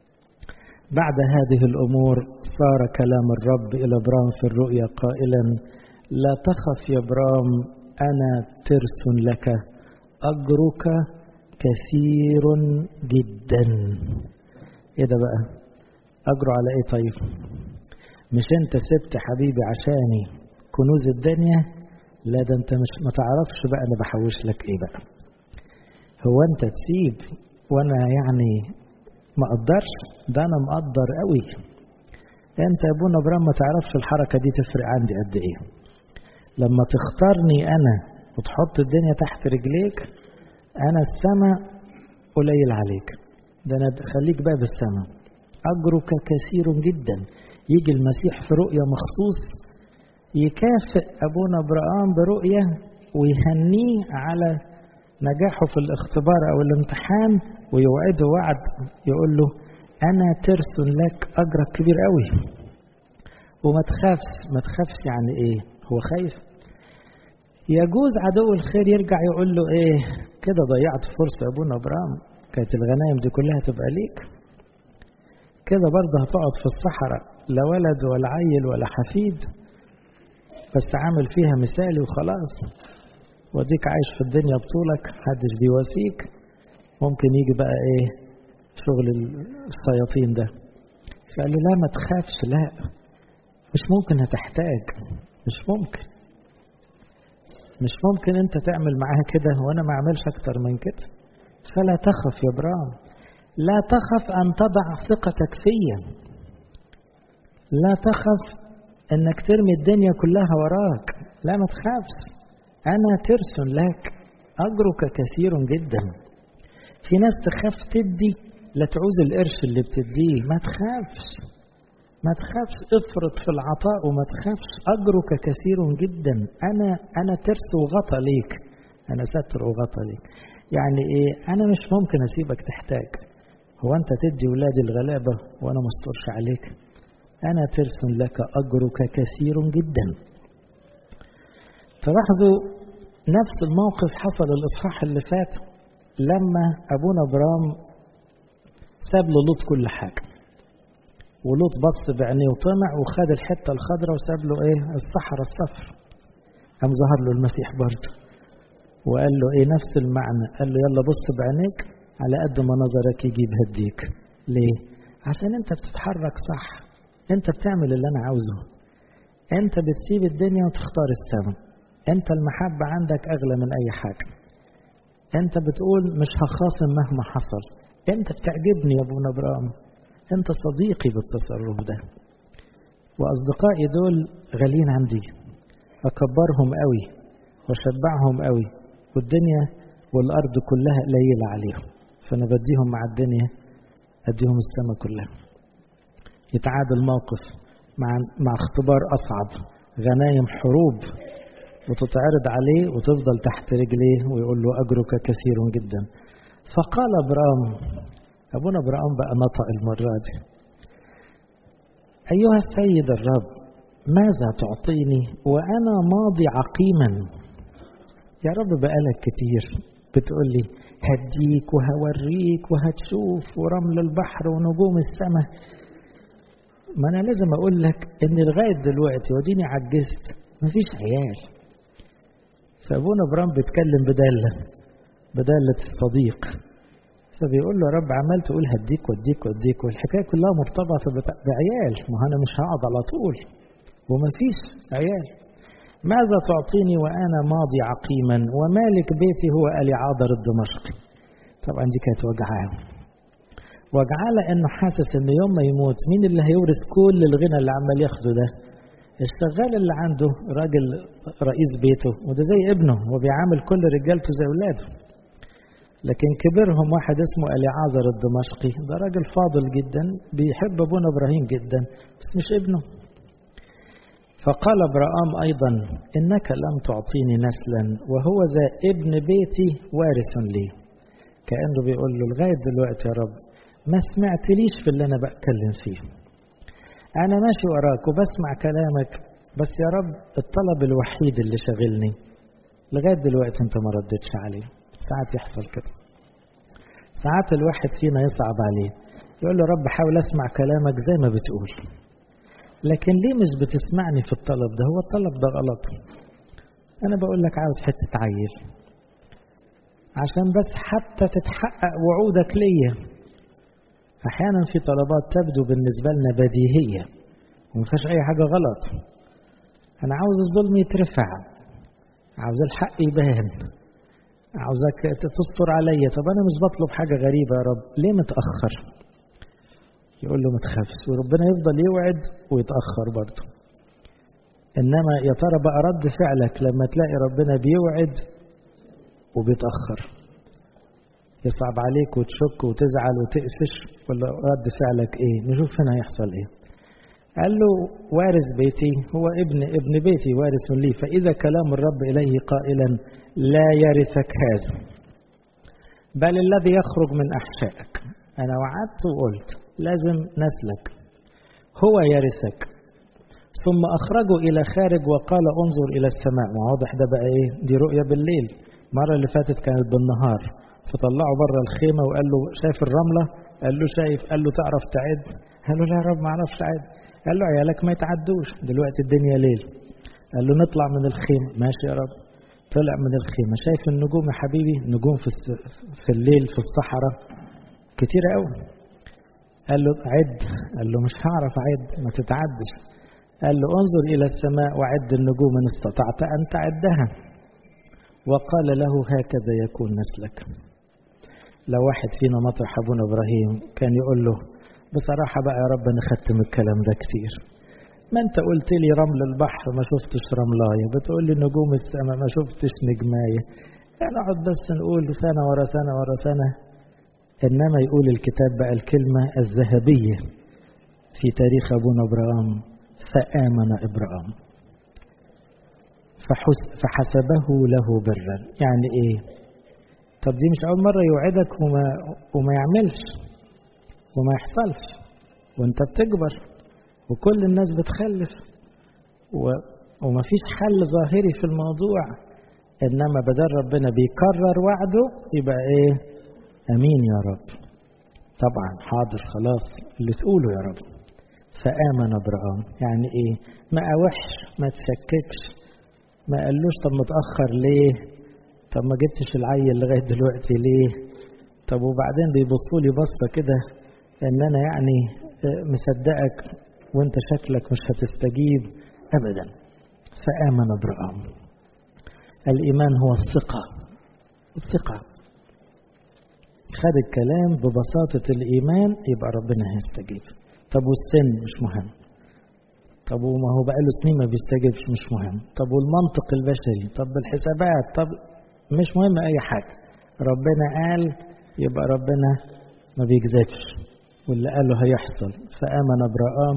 بعد هذه الامور صار كلام الرب الى ابرام في الرؤيا قائلا لا تخف يا ابرام أنا ترس لك أجرك كثير جدا إيه ده بقى أجره على إيه طيب مش أنت سبت حبيبي عشاني كنوز الدنيا لا ده أنت مش ما تعرفش بقى أنا بحوش لك إيه بقى هو أنت تسيب وأنا يعني ما أقدرش ده أنا مقدر قوي أنت يا أبونا إبراهيم ما تعرفش الحركة دي تفرق عندي قد إيه لما تختارني أنا وتحط الدنيا تحت رجليك أنا السماء قليل عليك ده أنا خليك باب السماء أجرك كثير جدا يجي المسيح في رؤية مخصوص يكافئ أبونا إبراهيم برؤية ويهنيه على نجاحه في الاختبار أو الامتحان ويوعده وعد يقول له أنا ترس لك أجرك كبير قوي وما تخافش ما تخافش يعني إيه هو خايف يجوز عدو الخير يرجع يقول له إيه كده ضيعت فرصة يا أبونا إبراهيم كانت الغنايم دي كلها تبقى ليك كده برضه هتقعد في الصحراء لا ولد ولا عيل ولا حفيد بس عامل فيها مثالي وخلاص وديك عايش في الدنيا بطولك محدش بيواسيك ممكن يجي بقى ايه شغل الشياطين ده فقال له لا ما تخافش لا مش ممكن هتحتاج مش ممكن مش ممكن انت تعمل معاها كده وانا ما اعملش اكتر من كده فلا تخف يا برام لا تخف ان تضع ثقتك فيا لا تخف انك ترمي الدنيا كلها وراك لا ما تخافش انا ترس لك اجرك كثير جدا في ناس تخاف تدي لا تعوز القرش اللي بتديه ما تخافش ما تخافش افرط في العطاء وما تخافش اجرك كثير جدا انا انا ترس وغطى ليك انا ستر وغطى ليك يعني ايه انا مش ممكن اسيبك تحتاج هو انت تدي ولادي الغلابه وانا ما استرش عليك انا ترس لك اجرك كثير جدا تلاحظوا نفس الموقف حصل الاصحاح اللي فات لما ابونا ابرام ساب له لوط كل حاجه ولوط بص بعينيه وطمع وخد الحته الخضراء وساب له ايه الصحراء الصفر قام ظهر له المسيح برضه وقال له ايه نفس المعنى قال له يلا بص بعينيك على قد ما نظرك يجيب هديك ليه عشان انت بتتحرك صح انت بتعمل اللي انا عاوزه انت بتسيب الدنيا وتختار السماء انت المحبة عندك اغلى من اي حاجة انت بتقول مش هخاصم مهما حصل انت بتعجبني يا ابونا ابراهيم انت صديقي بالتصرف ده واصدقائي دول غاليين عندي اكبرهم قوي واشبعهم قوي والدنيا والارض كلها قليله عليهم فانا بديهم مع الدنيا اديهم السماء كلها يتعادل موقف مع مع اختبار اصعب غنايم حروب وتتعرض عليه وتفضل تحت رجليه ويقول له اجرك كثير جدا فقال ابرام ابونا ابرام بقى نطق المره دي ايها السيد الرب ماذا تعطيني وانا ماضي عقيما يا رب بقالك كتير بتقول لي هديك وهوريك وهتشوف ورمل البحر ونجوم السماء ما انا لازم اقول لك ان لغايه دلوقتي وديني عجزت مفيش عيال فابونا ابراهيم بيتكلم بداله بداله الصديق فبيقول له يا رب عمال تقول هديك واديك واديك والحكايه كلها مرتبطه بعيال ما انا مش هقعد على طول ومفيش عيال ماذا تعطيني وانا ماضي عقيما ومالك بيتي هو اليعاذر الدمشقي طبعا دي كانت وجعاه وجعاه لانه حاسس ان يوم ما يموت مين اللي هيورث كل الغنى اللي عمال ياخده ده الشغال اللي عنده راجل رئيس بيته وده زي ابنه وبيعامل كل رجالته زي اولاده لكن كبرهم واحد اسمه اليعازر الدمشقي ده راجل فاضل جدا بيحب ابونا ابراهيم جدا بس مش ابنه فقال ابراهام ايضا انك لم تعطيني نسلا وهو ذا ابن بيتي وارث لي كانه بيقول له لغايه دلوقتي يا رب ما سمعتليش في اللي انا بتكلم فيه انا ماشي وراك وبسمع كلامك بس يا رب الطلب الوحيد اللي شاغلني لغايه دلوقتي انت ما ردتش عليه ساعات يحصل كده ساعات الواحد فينا يصعب عليه يقول له رب حاول اسمع كلامك زي ما بتقول لكن ليه مش بتسمعني في الطلب ده هو الطلب ده غلط انا بقول لك عاوز حته عيل عشان بس حتى تتحقق وعودك ليا احيانا في طلبات تبدو بالنسبه لنا بديهيه وما فيهاش اي حاجه غلط انا عاوز الظلم يترفع عاوز الحق يبان عاوزك تستر عليا طب انا مش بطلب حاجه غريبه يا رب ليه متاخر يقول له ما تخافش وربنا يفضل يوعد ويتاخر برضه انما يا ترى بقى رد فعلك لما تلاقي ربنا بيوعد وبيتاخر يصعب عليك وتشك وتزعل وتقفش ولا رد فعلك ايه نشوف هنا هيحصل ايه قال له وارث بيتي هو ابن ابن بيتي وارث لي فإذا كلام الرب إليه قائلا لا يرثك هذا بل الذي يخرج من أحشائك أنا وعدت وقلت لازم نسلك هو يرثك ثم أخرجوا إلى خارج وقال انظر إلى السماء واضح ده بقى إيه دي رؤية بالليل المرة اللي فاتت كانت بالنهار فطلعوا بره الخيمة وقال له شايف الرملة قال له شايف قال له تعرف تعد قال له لا يا رب ما اعرفش اعد قال له عيالك ما يتعدوش دلوقتي الدنيا ليل قال له نطلع من الخيمة ماشي يا رب طلع من الخيمة شايف النجوم يا حبيبي نجوم في, في الليل في الصحراء كتير قوي قال له عد قال له مش هعرف اعد ما تتعدش قال له انظر إلى السماء وعد النجوم إن استطعت أن تعدها وقال له هكذا يكون نسلك لو واحد فينا مطرح أبونا إبراهيم كان يقول له بصراحة بقى يا رب أنا خدت من الكلام ده كتير ما أنت قلت لي رمل البحر ما شفتش رملاية بتقول لي نجوم السماء ما شفتش نجماية نقعد بس نقول سنة ورا سنة ورا سنة إنما يقول الكتاب بقى الكلمة الذهبية في تاريخ أبونا إبراهيم فآمن إبراهيم فحسبه له برا يعني إيه طب دي مش أول مرة يوعدك وما, وما يعملش وما يحصلش وانت بتكبر وكل الناس بتخلف و وما فيش حل ظاهري في الموضوع إنما بدل ربنا بيكرر وعده يبقى إيه أمين يا رب طبعا حاضر خلاص اللي تقوله يا رب فآمن أبراهام يعني إيه ما أوحش ما تشككش ما قالوش طب متأخر ليه طب ما جبتش العيل لغاية دلوقتي ليه طب وبعدين بيبصوا لي بصة كده إن أنا يعني مصدقك وأنت شكلك مش هتستجيب أبدا فآمن أبراهام الإيمان هو الثقة الثقة خد الكلام ببساطة الإيمان يبقى ربنا هيستجيب طب والسن مش مهم طب وما هو بقى له سنين ما بيستجيبش مش مهم طب والمنطق البشري طب بالحسابات طب مش مهم أي حاجة ربنا قال يبقى ربنا ما بيكذبش واللي قاله هيحصل فآمن أبراهام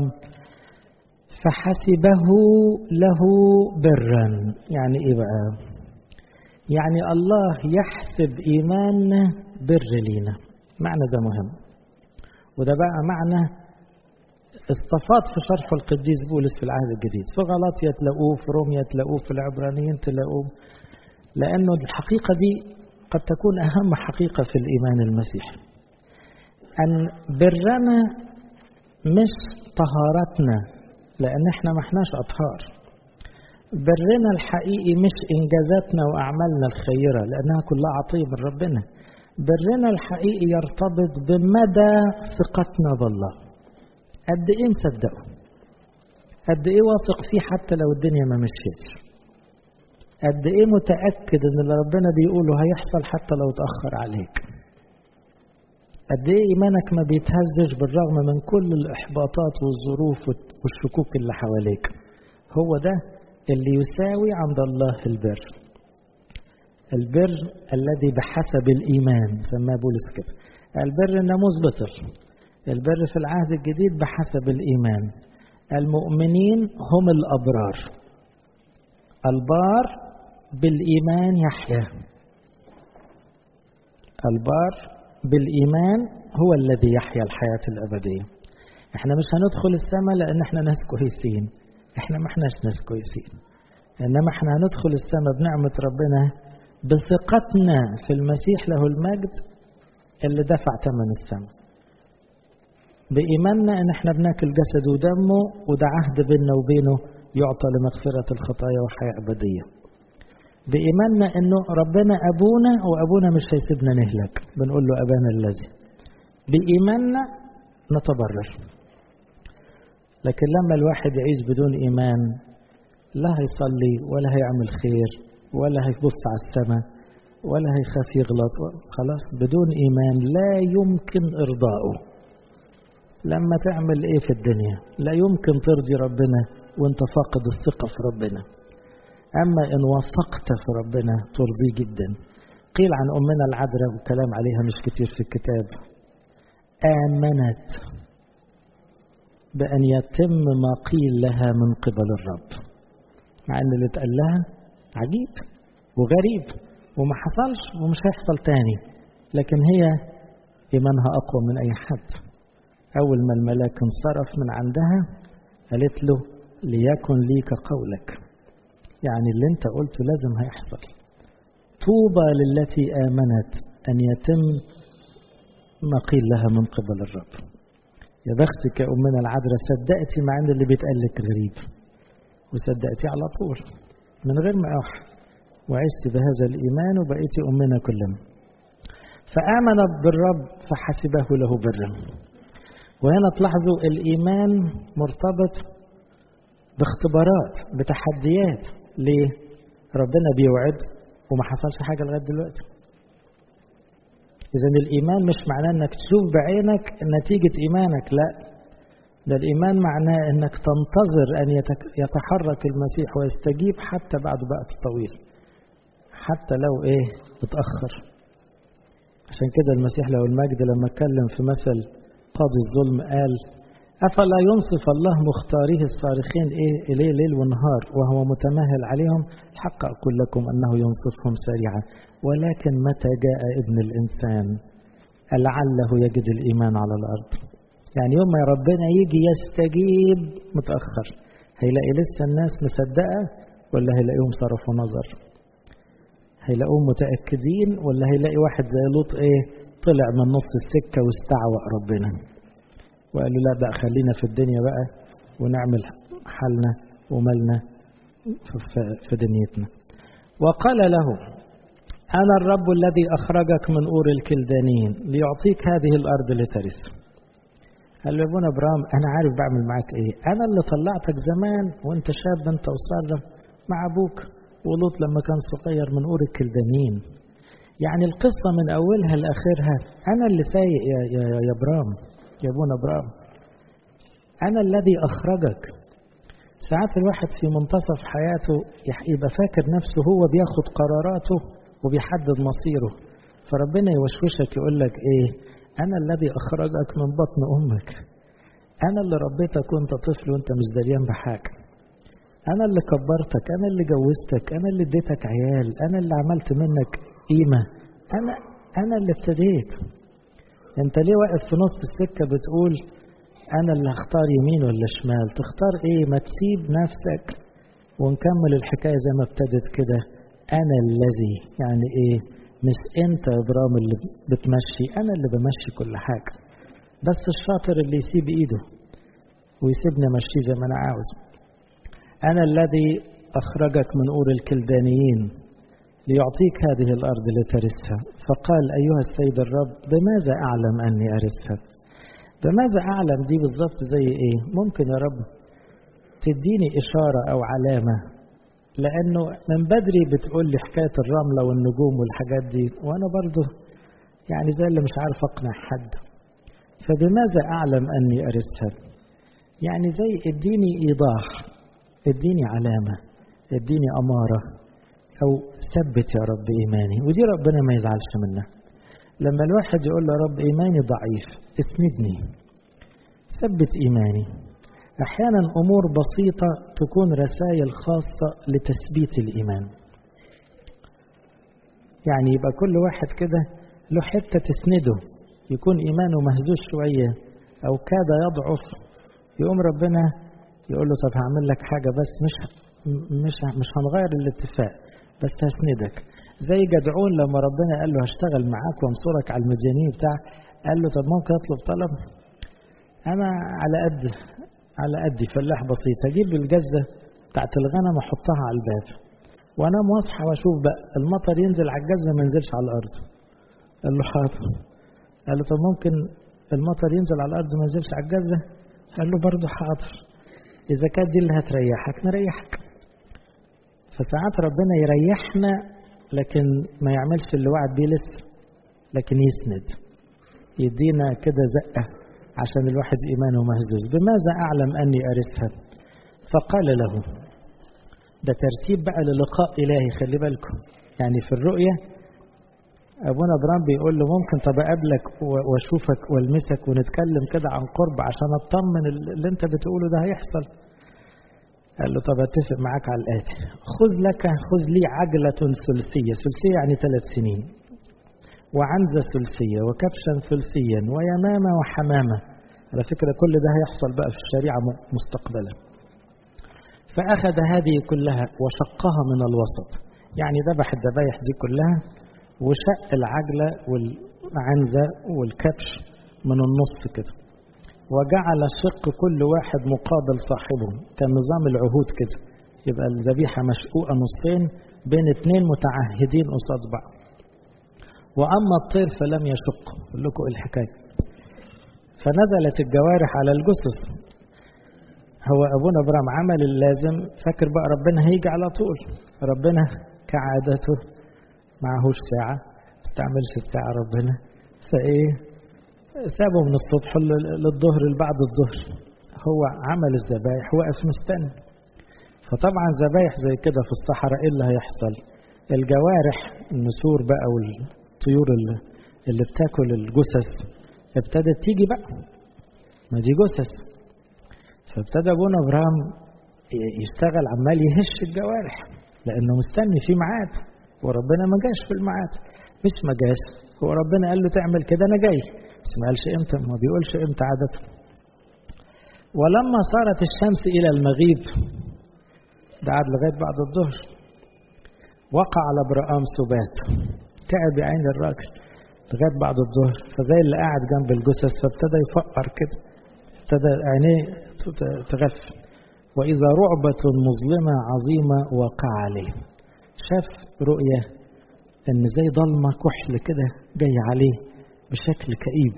فحسبه له برا يعني إيه بقى يعني الله يحسب إيماننا بر لينا معنى ده مهم وده بقى معنى استفاض في شرح القديس بولس في العهد الجديد في غلطية تلاقوه في روميا تلاقوه في العبرانيين تلاقوه لأنه الحقيقة دي قد تكون أهم حقيقة في الإيمان المسيحي أن برنا مش طهارتنا لأن احنا ما احناش أطهار برنا الحقيقي مش إنجازاتنا وأعمالنا الخيرة لأنها كلها عطية من ربنا برنا الحقيقي يرتبط بمدى ثقتنا بالله قد ايه مصدقه قد ايه واثق فيه حتى لو الدنيا ما مشيتش قد ايه متاكد ان اللي ربنا بيقوله هيحصل حتى لو اتاخر عليك قد ايه ايمانك ما بيتهزش بالرغم من كل الاحباطات والظروف والشكوك اللي حواليك هو ده اللي يساوي عند الله البر البر الذي بحسب الايمان سماه بولس كده البر الناموس بطل البر في العهد الجديد بحسب الإيمان المؤمنين هم الأبرار البار بالإيمان يحيا البار بالإيمان هو الذي يحيا الحياة الأبدية احنا مش هندخل السماء لأن احنا ناس كويسين احنا ما احناش ناس كويسين إنما احنا هندخل السماء بنعمة ربنا بثقتنا في المسيح له المجد اللي دفع ثمن السماء بإيماننا إن إحنا بناكل جسده ودمه وده عهد بيننا وبينه يعطى لمغفرة الخطايا وحياة أبدية. بإيماننا إنه ربنا أبونا وأبونا مش هيسيبنا نهلك، بنقول له أبانا الذي. بإيماننا نتبرر. لكن لما الواحد يعيش بدون إيمان لا هيصلي ولا هيعمل خير ولا هيبص على السماء ولا هيخاف يغلط خلاص بدون إيمان لا يمكن إرضائه. لما تعمل ايه في الدنيا لا يمكن ترضي ربنا وانت فاقد الثقة في ربنا اما ان وثقت في ربنا ترضيه جدا قيل عن امنا العذراء والكلام عليها مش كتير في الكتاب امنت بان يتم ما قيل لها من قبل الرب مع ان اللي اتقال لها عجيب وغريب وما حصلش ومش هيحصل تاني لكن هي ايمانها اقوى من اي حد أول ما الملاك انصرف من عندها قالت له ليكن لي كقولك يعني اللي انت قلته لازم هيحصل طوبى للتي آمنت أن يتم ما قيل لها من قبل الرب يا بختك يا أمنا العذراء صدقتي مع أن اللي بيتقال لك غريب وصدقتي على طول من غير ما أوحى وعشت بهذا الإيمان وبقيتي أمنا كلنا فآمنت بالرب فحسبه له برا وهنا تلاحظوا الإيمان مرتبط باختبارات بتحديات ليه؟ ربنا بيوعد وما حصلش حاجة لغاية دلوقتي إذا الإيمان مش معناه إنك تشوف بعينك نتيجة إيمانك لا ده الإيمان معناه إنك تنتظر أن يتحرك المسيح ويستجيب حتى بعد وقت طويل حتى لو إيه اتأخر عشان كده المسيح له المجد لما اتكلم في مثل قاضي الظلم قال أفلا ينصف الله مختاريه الصارخين إيه إليه ليل ونهار وهو متمهل عليهم الحق أقول لكم أنه ينصفهم سريعا ولكن متى جاء ابن الإنسان لعله يجد الإيمان على الأرض يعني يوم ما ربنا يجي يستجيب متأخر هيلاقي لسه الناس مصدقة ولا هيلاقيهم صرفوا نظر هيلاقوهم متأكدين ولا هيلاقي واحد زي لوط إيه طلع من نص السكة واستعوأ ربنا وقال له لا بقى خلينا في الدنيا بقى ونعمل حالنا ومالنا في دنيتنا وقال له أنا الرب الذي أخرجك من أور الكلدانيين ليعطيك هذه الأرض لترث قال له يا ابونا ابراهيم أنا عارف بعمل معاك إيه أنا اللي طلعتك زمان وأنت شاب أنت وسارة مع أبوك ولوط لما كان صغير من أور الكلدانيين يعني القصة من أولها لآخرها أنا اللي سايق يا, يا, يا إبرام يا ابونا إبرام أنا الذي أخرجك ساعات الواحد في منتصف حياته يبقى فاكر نفسه هو بياخد قراراته وبيحدد مصيره فربنا يوشوشك يقول لك إيه أنا الذي أخرجك من بطن أمك أنا اللي ربيتك وأنت طفل وأنت مش دريان بحاجة أنا اللي كبرتك أنا اللي جوزتك أنا اللي اديتك عيال أنا اللي عملت منك قيمة أنا أنا اللي ابتديت أنت ليه واقف في نص السكة بتقول أنا اللي هختار يمين ولا شمال تختار إيه ما تسيب نفسك ونكمل الحكاية زي ما ابتدت كده أنا الذي يعني إيه مش أنت يا إبرام اللي بتمشي أنا اللي بمشي كل حاجة بس الشاطر اللي يسيب إيده ويسيبني أمشيه زي ما أنا عاوز أنا الذي أخرجك من أور الكلدانيين ليعطيك هذه الأرض لترثها فقال أيها السيد الرب بماذا أعلم أني أرثها بماذا أعلم دي بالظبط زي إيه ممكن يا رب تديني إشارة أو علامة لأنه من بدري بتقول لي حكاية الرملة والنجوم والحاجات دي وأنا برضو يعني زي اللي مش عارف أقنع حد فبماذا أعلم أني أرثها يعني زي اديني إيضاح اديني علامة اديني أمارة أو ثبت يا رب إيماني ودي ربنا ما يزعلش منها لما الواحد يقول له رب إيماني ضعيف اسندني ثبت إيماني أحيانا أمور بسيطة تكون رسائل خاصة لتثبيت الإيمان يعني يبقى كل واحد كده له حتة تسنده يكون إيمانه مهزوز شوية أو كاد يضعف يقوم ربنا يقول له طب هعمل لك حاجة بس مش مش مش هنغير الاتفاق بس هسندك زي جدعون لما ربنا قال له هشتغل معاك وانصرك على المديانين بتاع قال له طب ممكن اطلب طلب انا على قد على قدي فلاح بسيط اجيب الجزه بتاعت الغنم احطها على الباب وانام واصحى واشوف بقى المطر ينزل على الجزه ما ينزلش على الارض قال له حاضر قال له طب ممكن المطر ينزل على الارض وما ينزلش على الجزه قال له برضه حاضر اذا كانت دي اللي هتريحك نريحك فساعات ربنا يريحنا لكن ما يعملش اللي وعد بيه لسه لكن يسند يدينا كده زقة عشان الواحد إيمانه مهزوز بماذا أعلم أني أرثها فقال له ده ترتيب بقى للقاء إلهي خلي بالكم يعني في الرؤية أبونا إبراهيم بيقول له ممكن طب أقابلك وأشوفك وألمسك ونتكلم كده عن قرب عشان أطمن اللي أنت بتقوله ده هيحصل قال له طب اتفق معاك على الآتي خذ لك خذ لي عجلة ثلثية ثلثية يعني ثلاث سنين وعنزة ثلثية وكبشا ثلثيا ويمامة وحمامة على فكرة كل ده هيحصل بقى في الشريعة مستقبلا فأخذ هذه كلها وشقها من الوسط يعني ذبح الذبايح دي كلها وشق العجلة والعنزة والكبش من النص كده وجعل شق كل واحد مقابل صاحبه كان نظام العهود كده يبقى الذبيحة مشقوقة نصين بين اثنين متعهدين قصاد بعض وأما الطير فلم يشق أقول لكم الحكاية فنزلت الجوارح على الجثث هو أبونا إبراهيم عمل اللازم فاكر بقى ربنا هيجي على طول ربنا كعادته معهوش ساعة استعملش الساعة ربنا فإيه سابه من الصبح للظهر لبعد الظهر هو عمل الذبايح وقف مستني فطبعا ذبايح زي كده في الصحراء ايه اللي هيحصل الجوارح النسور بقى والطيور اللي, اللي بتاكل الجثث ابتدت تيجي بقى ما دي جثث فابتدى ابونا ابراهيم يشتغل عمال يهش الجوارح لانه مستني في ميعاد وربنا ما جاش في الميعاد مش ما جاش هو ربنا قال له تعمل كده انا جاي بس ما قالش امتى ما بيقولش امتى عادة ولما صارت الشمس الى المغيب ده قعد لغايه بعد الظهر وقع على برقام سبات تعب يا عين الراجل لغايه بعد الظهر فزي اللي قاعد جنب الجثث فابتدى يفقر كده ابتدى عينيه تغفل واذا رعبه مظلمه عظيمه وقع عليه شاف رؤيه ان زي ضلمه كحل كده جاي عليه بشكل كئيب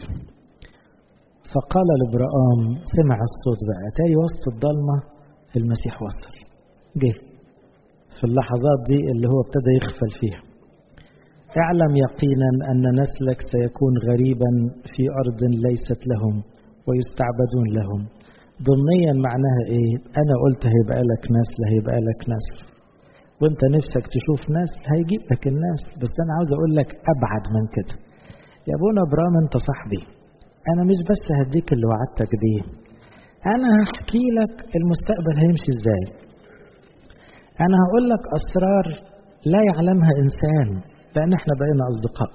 فقال لابرام سمع الصوت بقى تاني وسط الضلمه المسيح وصل جه في اللحظات دي اللي هو ابتدى يغفل فيها اعلم يقينا أن نسلك سيكون غريبا في أرض ليست لهم ويستعبدون لهم ضمنيا معناها ايه انا قلت هيبقى لك نسل هيبقى لك نسل وانت نفسك تشوف نسل هيجيب لك الناس بس انا عاوز اقول لك ابعد من كده يا ابونا ابرام انت صاحبي انا مش بس هديك اللي وعدتك بيه انا هحكي لك المستقبل هيمشي ازاي انا هقول لك اسرار لا يعلمها انسان لان احنا بقينا اصدقاء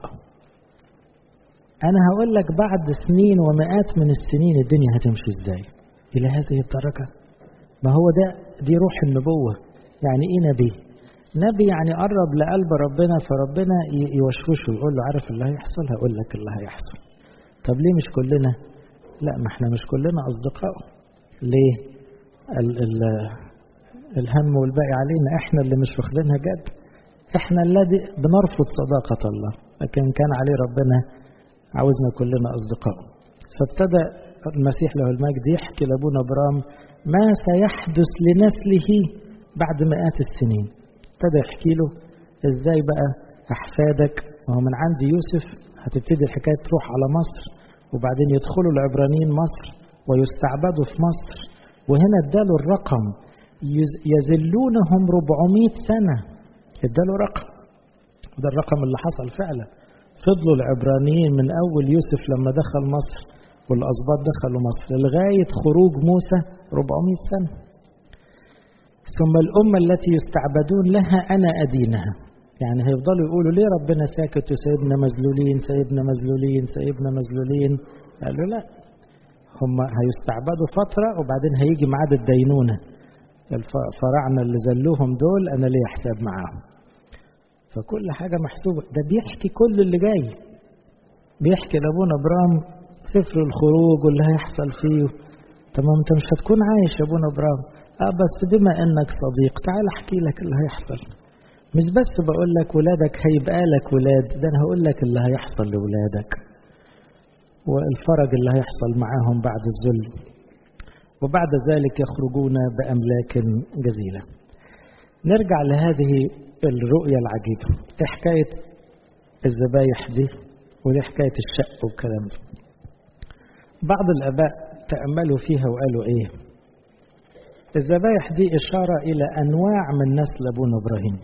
انا هقول لك بعد سنين ومئات من السنين الدنيا هتمشي ازاي الى هذه الدرجه ما هو ده دي روح النبوه يعني ايه نبي نبي يعني قرب لقلب ربنا فربنا يوشوشه يقول له عارف اللي هيحصل هقول لك اللي هيحصل طب ليه مش كلنا لا ما احنا مش كلنا اصدقاء ليه ال ال الهم والباقي علينا احنا اللي مش واخدينها جد احنا الذي بنرفض صداقة الله لكن كان عليه ربنا عاوزنا كلنا أصدقاء فابتدى المسيح له المجد يحكي لأبونا برام ما سيحدث لنسله بعد مئات السنين ابتدى يحكي له ازاي بقى أحفادك وهو من عند يوسف هتبتدي الحكاية تروح على مصر وبعدين يدخلوا العبرانيين مصر ويستعبدوا في مصر وهنا اداله الرقم يذلونهم 400 سنة اداله رقم ده الرقم اللي حصل فعلا فضلوا العبرانيين من أول يوسف لما دخل مصر والأسباط دخلوا مصر لغاية خروج موسى 400 سنة ثم الأمة التي يستعبدون لها أنا أدينها يعني هيفضلوا يقولوا ليه ربنا ساكت وسايبنا مذلولين سايبنا مذلولين سايبنا مذلولين قالوا لا هم هيستعبدوا فترة وبعدين هيجي ميعاد الدينونة الفراعنة اللي زلوهم دول أنا ليه حساب معاهم فكل حاجة محسوبة ده بيحكي كل اللي جاي بيحكي لأبونا برام سفر الخروج واللي هيحصل فيه تمام انت مش هتكون عايش يا ابونا برام اه بس بما انك صديق تعال احكي لك اللي هيحصل مش بس بقول لك ولادك هيبقى لك ولاد ده انا هقول لك اللي هيحصل لولادك والفرج اللي هيحصل معاهم بعد الذل وبعد ذلك يخرجون بأملاك جزيلة نرجع لهذه الرؤية العجيبة ايه حكاية الذبايح دي ودي حكاية الشق والكلام ده بعض الآباء تأملوا فيها وقالوا ايه الذبايح دي إشارة إلى أنواع من نسل أبونا إبراهيم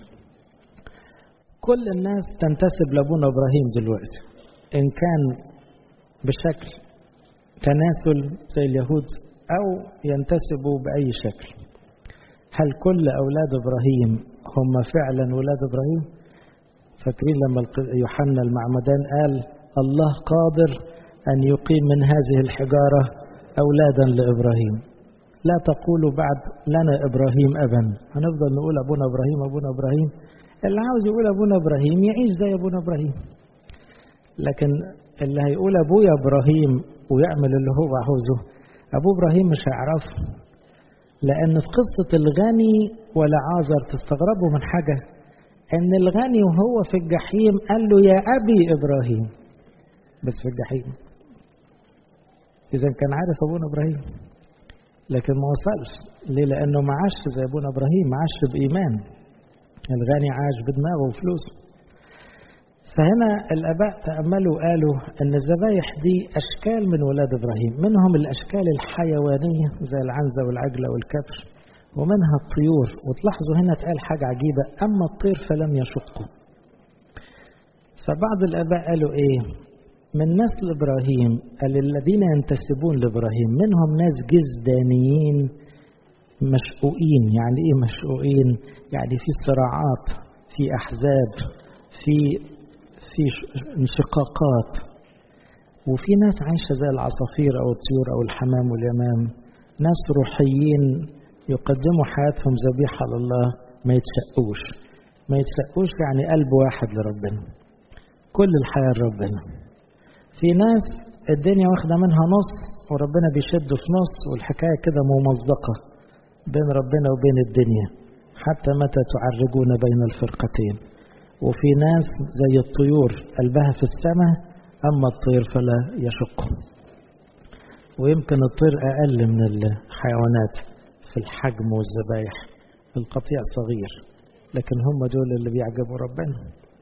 كل الناس تنتسب لأبونا إبراهيم دلوقتي إن كان بشكل تناسل زي اليهود أو ينتسبوا بأي شكل هل كل أولاد إبراهيم هم فعلا ولاد إبراهيم فاكرين لما يوحنا المعمدان قال الله قادر أن يقيم من هذه الحجارة أولادا لإبراهيم لا تقولوا بعد لنا إبراهيم أبا هنفضل نقول أبونا إبراهيم أبونا إبراهيم اللي عاوز يقول أبونا إبراهيم يعيش زي أبونا إبراهيم لكن اللي هيقول أبويا إبراهيم ويعمل اللي هو عاوزه أبو إبراهيم مش هيعرفه لأن في قصة الغني ولا عازر تستغربوا من حاجة أن الغني وهو في الجحيم قال له يا أبي إبراهيم بس في الجحيم إذا كان عارف أبونا إبراهيم لكن ما وصلش ليه لأنه ما عاش زي أبونا إبراهيم ما عاش بإيمان الغني عاش بدماغه وفلوسه فهنا الآباء تأملوا وقالوا أن الذبايح دي أشكال من ولاد إبراهيم منهم الأشكال الحيوانية زي العنزة والعجلة والكبش ومنها الطيور وتلاحظوا هنا اتقال حاجة عجيبة أما الطير فلم يشقه فبعض الآباء قالوا إيه من نسل إبراهيم قال الذين ينتسبون لإبراهيم منهم ناس جزدانيين مشقوقين يعني إيه مشقوقين يعني في صراعات في أحزاب في في انشقاقات وفي ناس عايشة زي العصافير أو الطيور أو الحمام واليمام ناس روحيين يقدموا حياتهم ذبيحة لله ما يتشقوش ما يتشقوش يعني قلب واحد لربنا كل الحياة لربنا في ناس الدنيا واخدة منها نص وربنا بيشد في نص والحكاية كده ممزقة بين ربنا وبين الدنيا حتى متى تعرجون بين الفرقتين وفي ناس زي الطيور قلبها في السماء أما الطير فلا يشق ويمكن الطير أقل من الحيوانات في الحجم والذبايح القطيع صغير لكن هم دول اللي بيعجبوا ربنا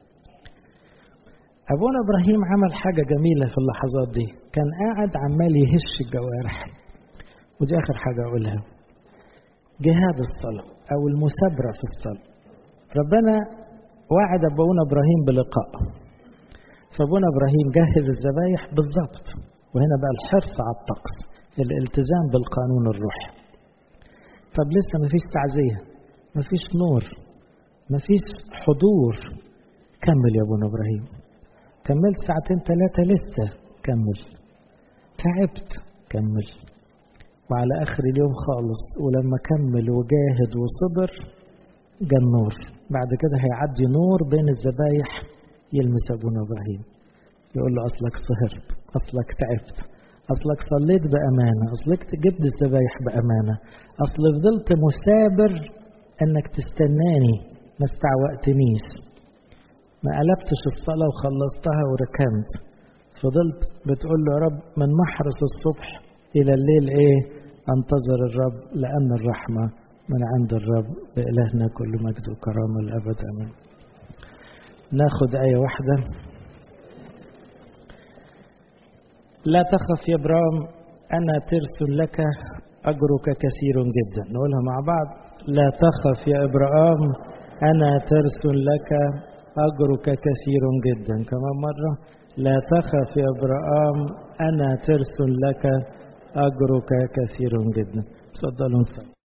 أبونا إبراهيم عمل حاجة جميلة في اللحظات دي كان قاعد عمال يهش الجوارح ودي آخر حاجة أقولها جهاد الصلاة أو المثابرة في الصلاة ربنا وعد أبونا إبراهيم بلقاء فأبونا إبراهيم جهز الذبايح بالضبط وهنا بقى الحرص على الطقس الالتزام بالقانون الروحي طب لسه مفيش تعزية مفيش نور مفيش حضور كمل يا ابونا إبراهيم كملت ساعتين ثلاثة لسه كمل تعبت كمل وعلى آخر اليوم خالص ولما كمل وجاهد وصبر جا النور بعد كده هيعدي نور بين الذبايح يلمس أبونا إبراهيم يقول له أصلك سهرت أصلك تعبت أصلك صليت بأمانة أصلك جبت الذبايح بأمانة أصل فضلت مثابر أنك تستناني ما استعوقتنيش ما قلبتش الصلاة وخلصتها وركنت فضلت بتقول له يا رب من محرس الصبح إلى الليل إيه أنتظر الرب لأن الرحمة من عند الرب بإلهنا كل مجد وكرامة الأبد أمين ناخد آية واحدة لا تخف يا إبرام أنا ترس لك أجرك كثير جدا نقولها مع بعض لا تخف يا إبرام أنا ترس لك أجرك كثير جدا كمان مرة لا تخف يا إبرام أنا ترس لك أجرك كثير جدا تفضلوا نصلي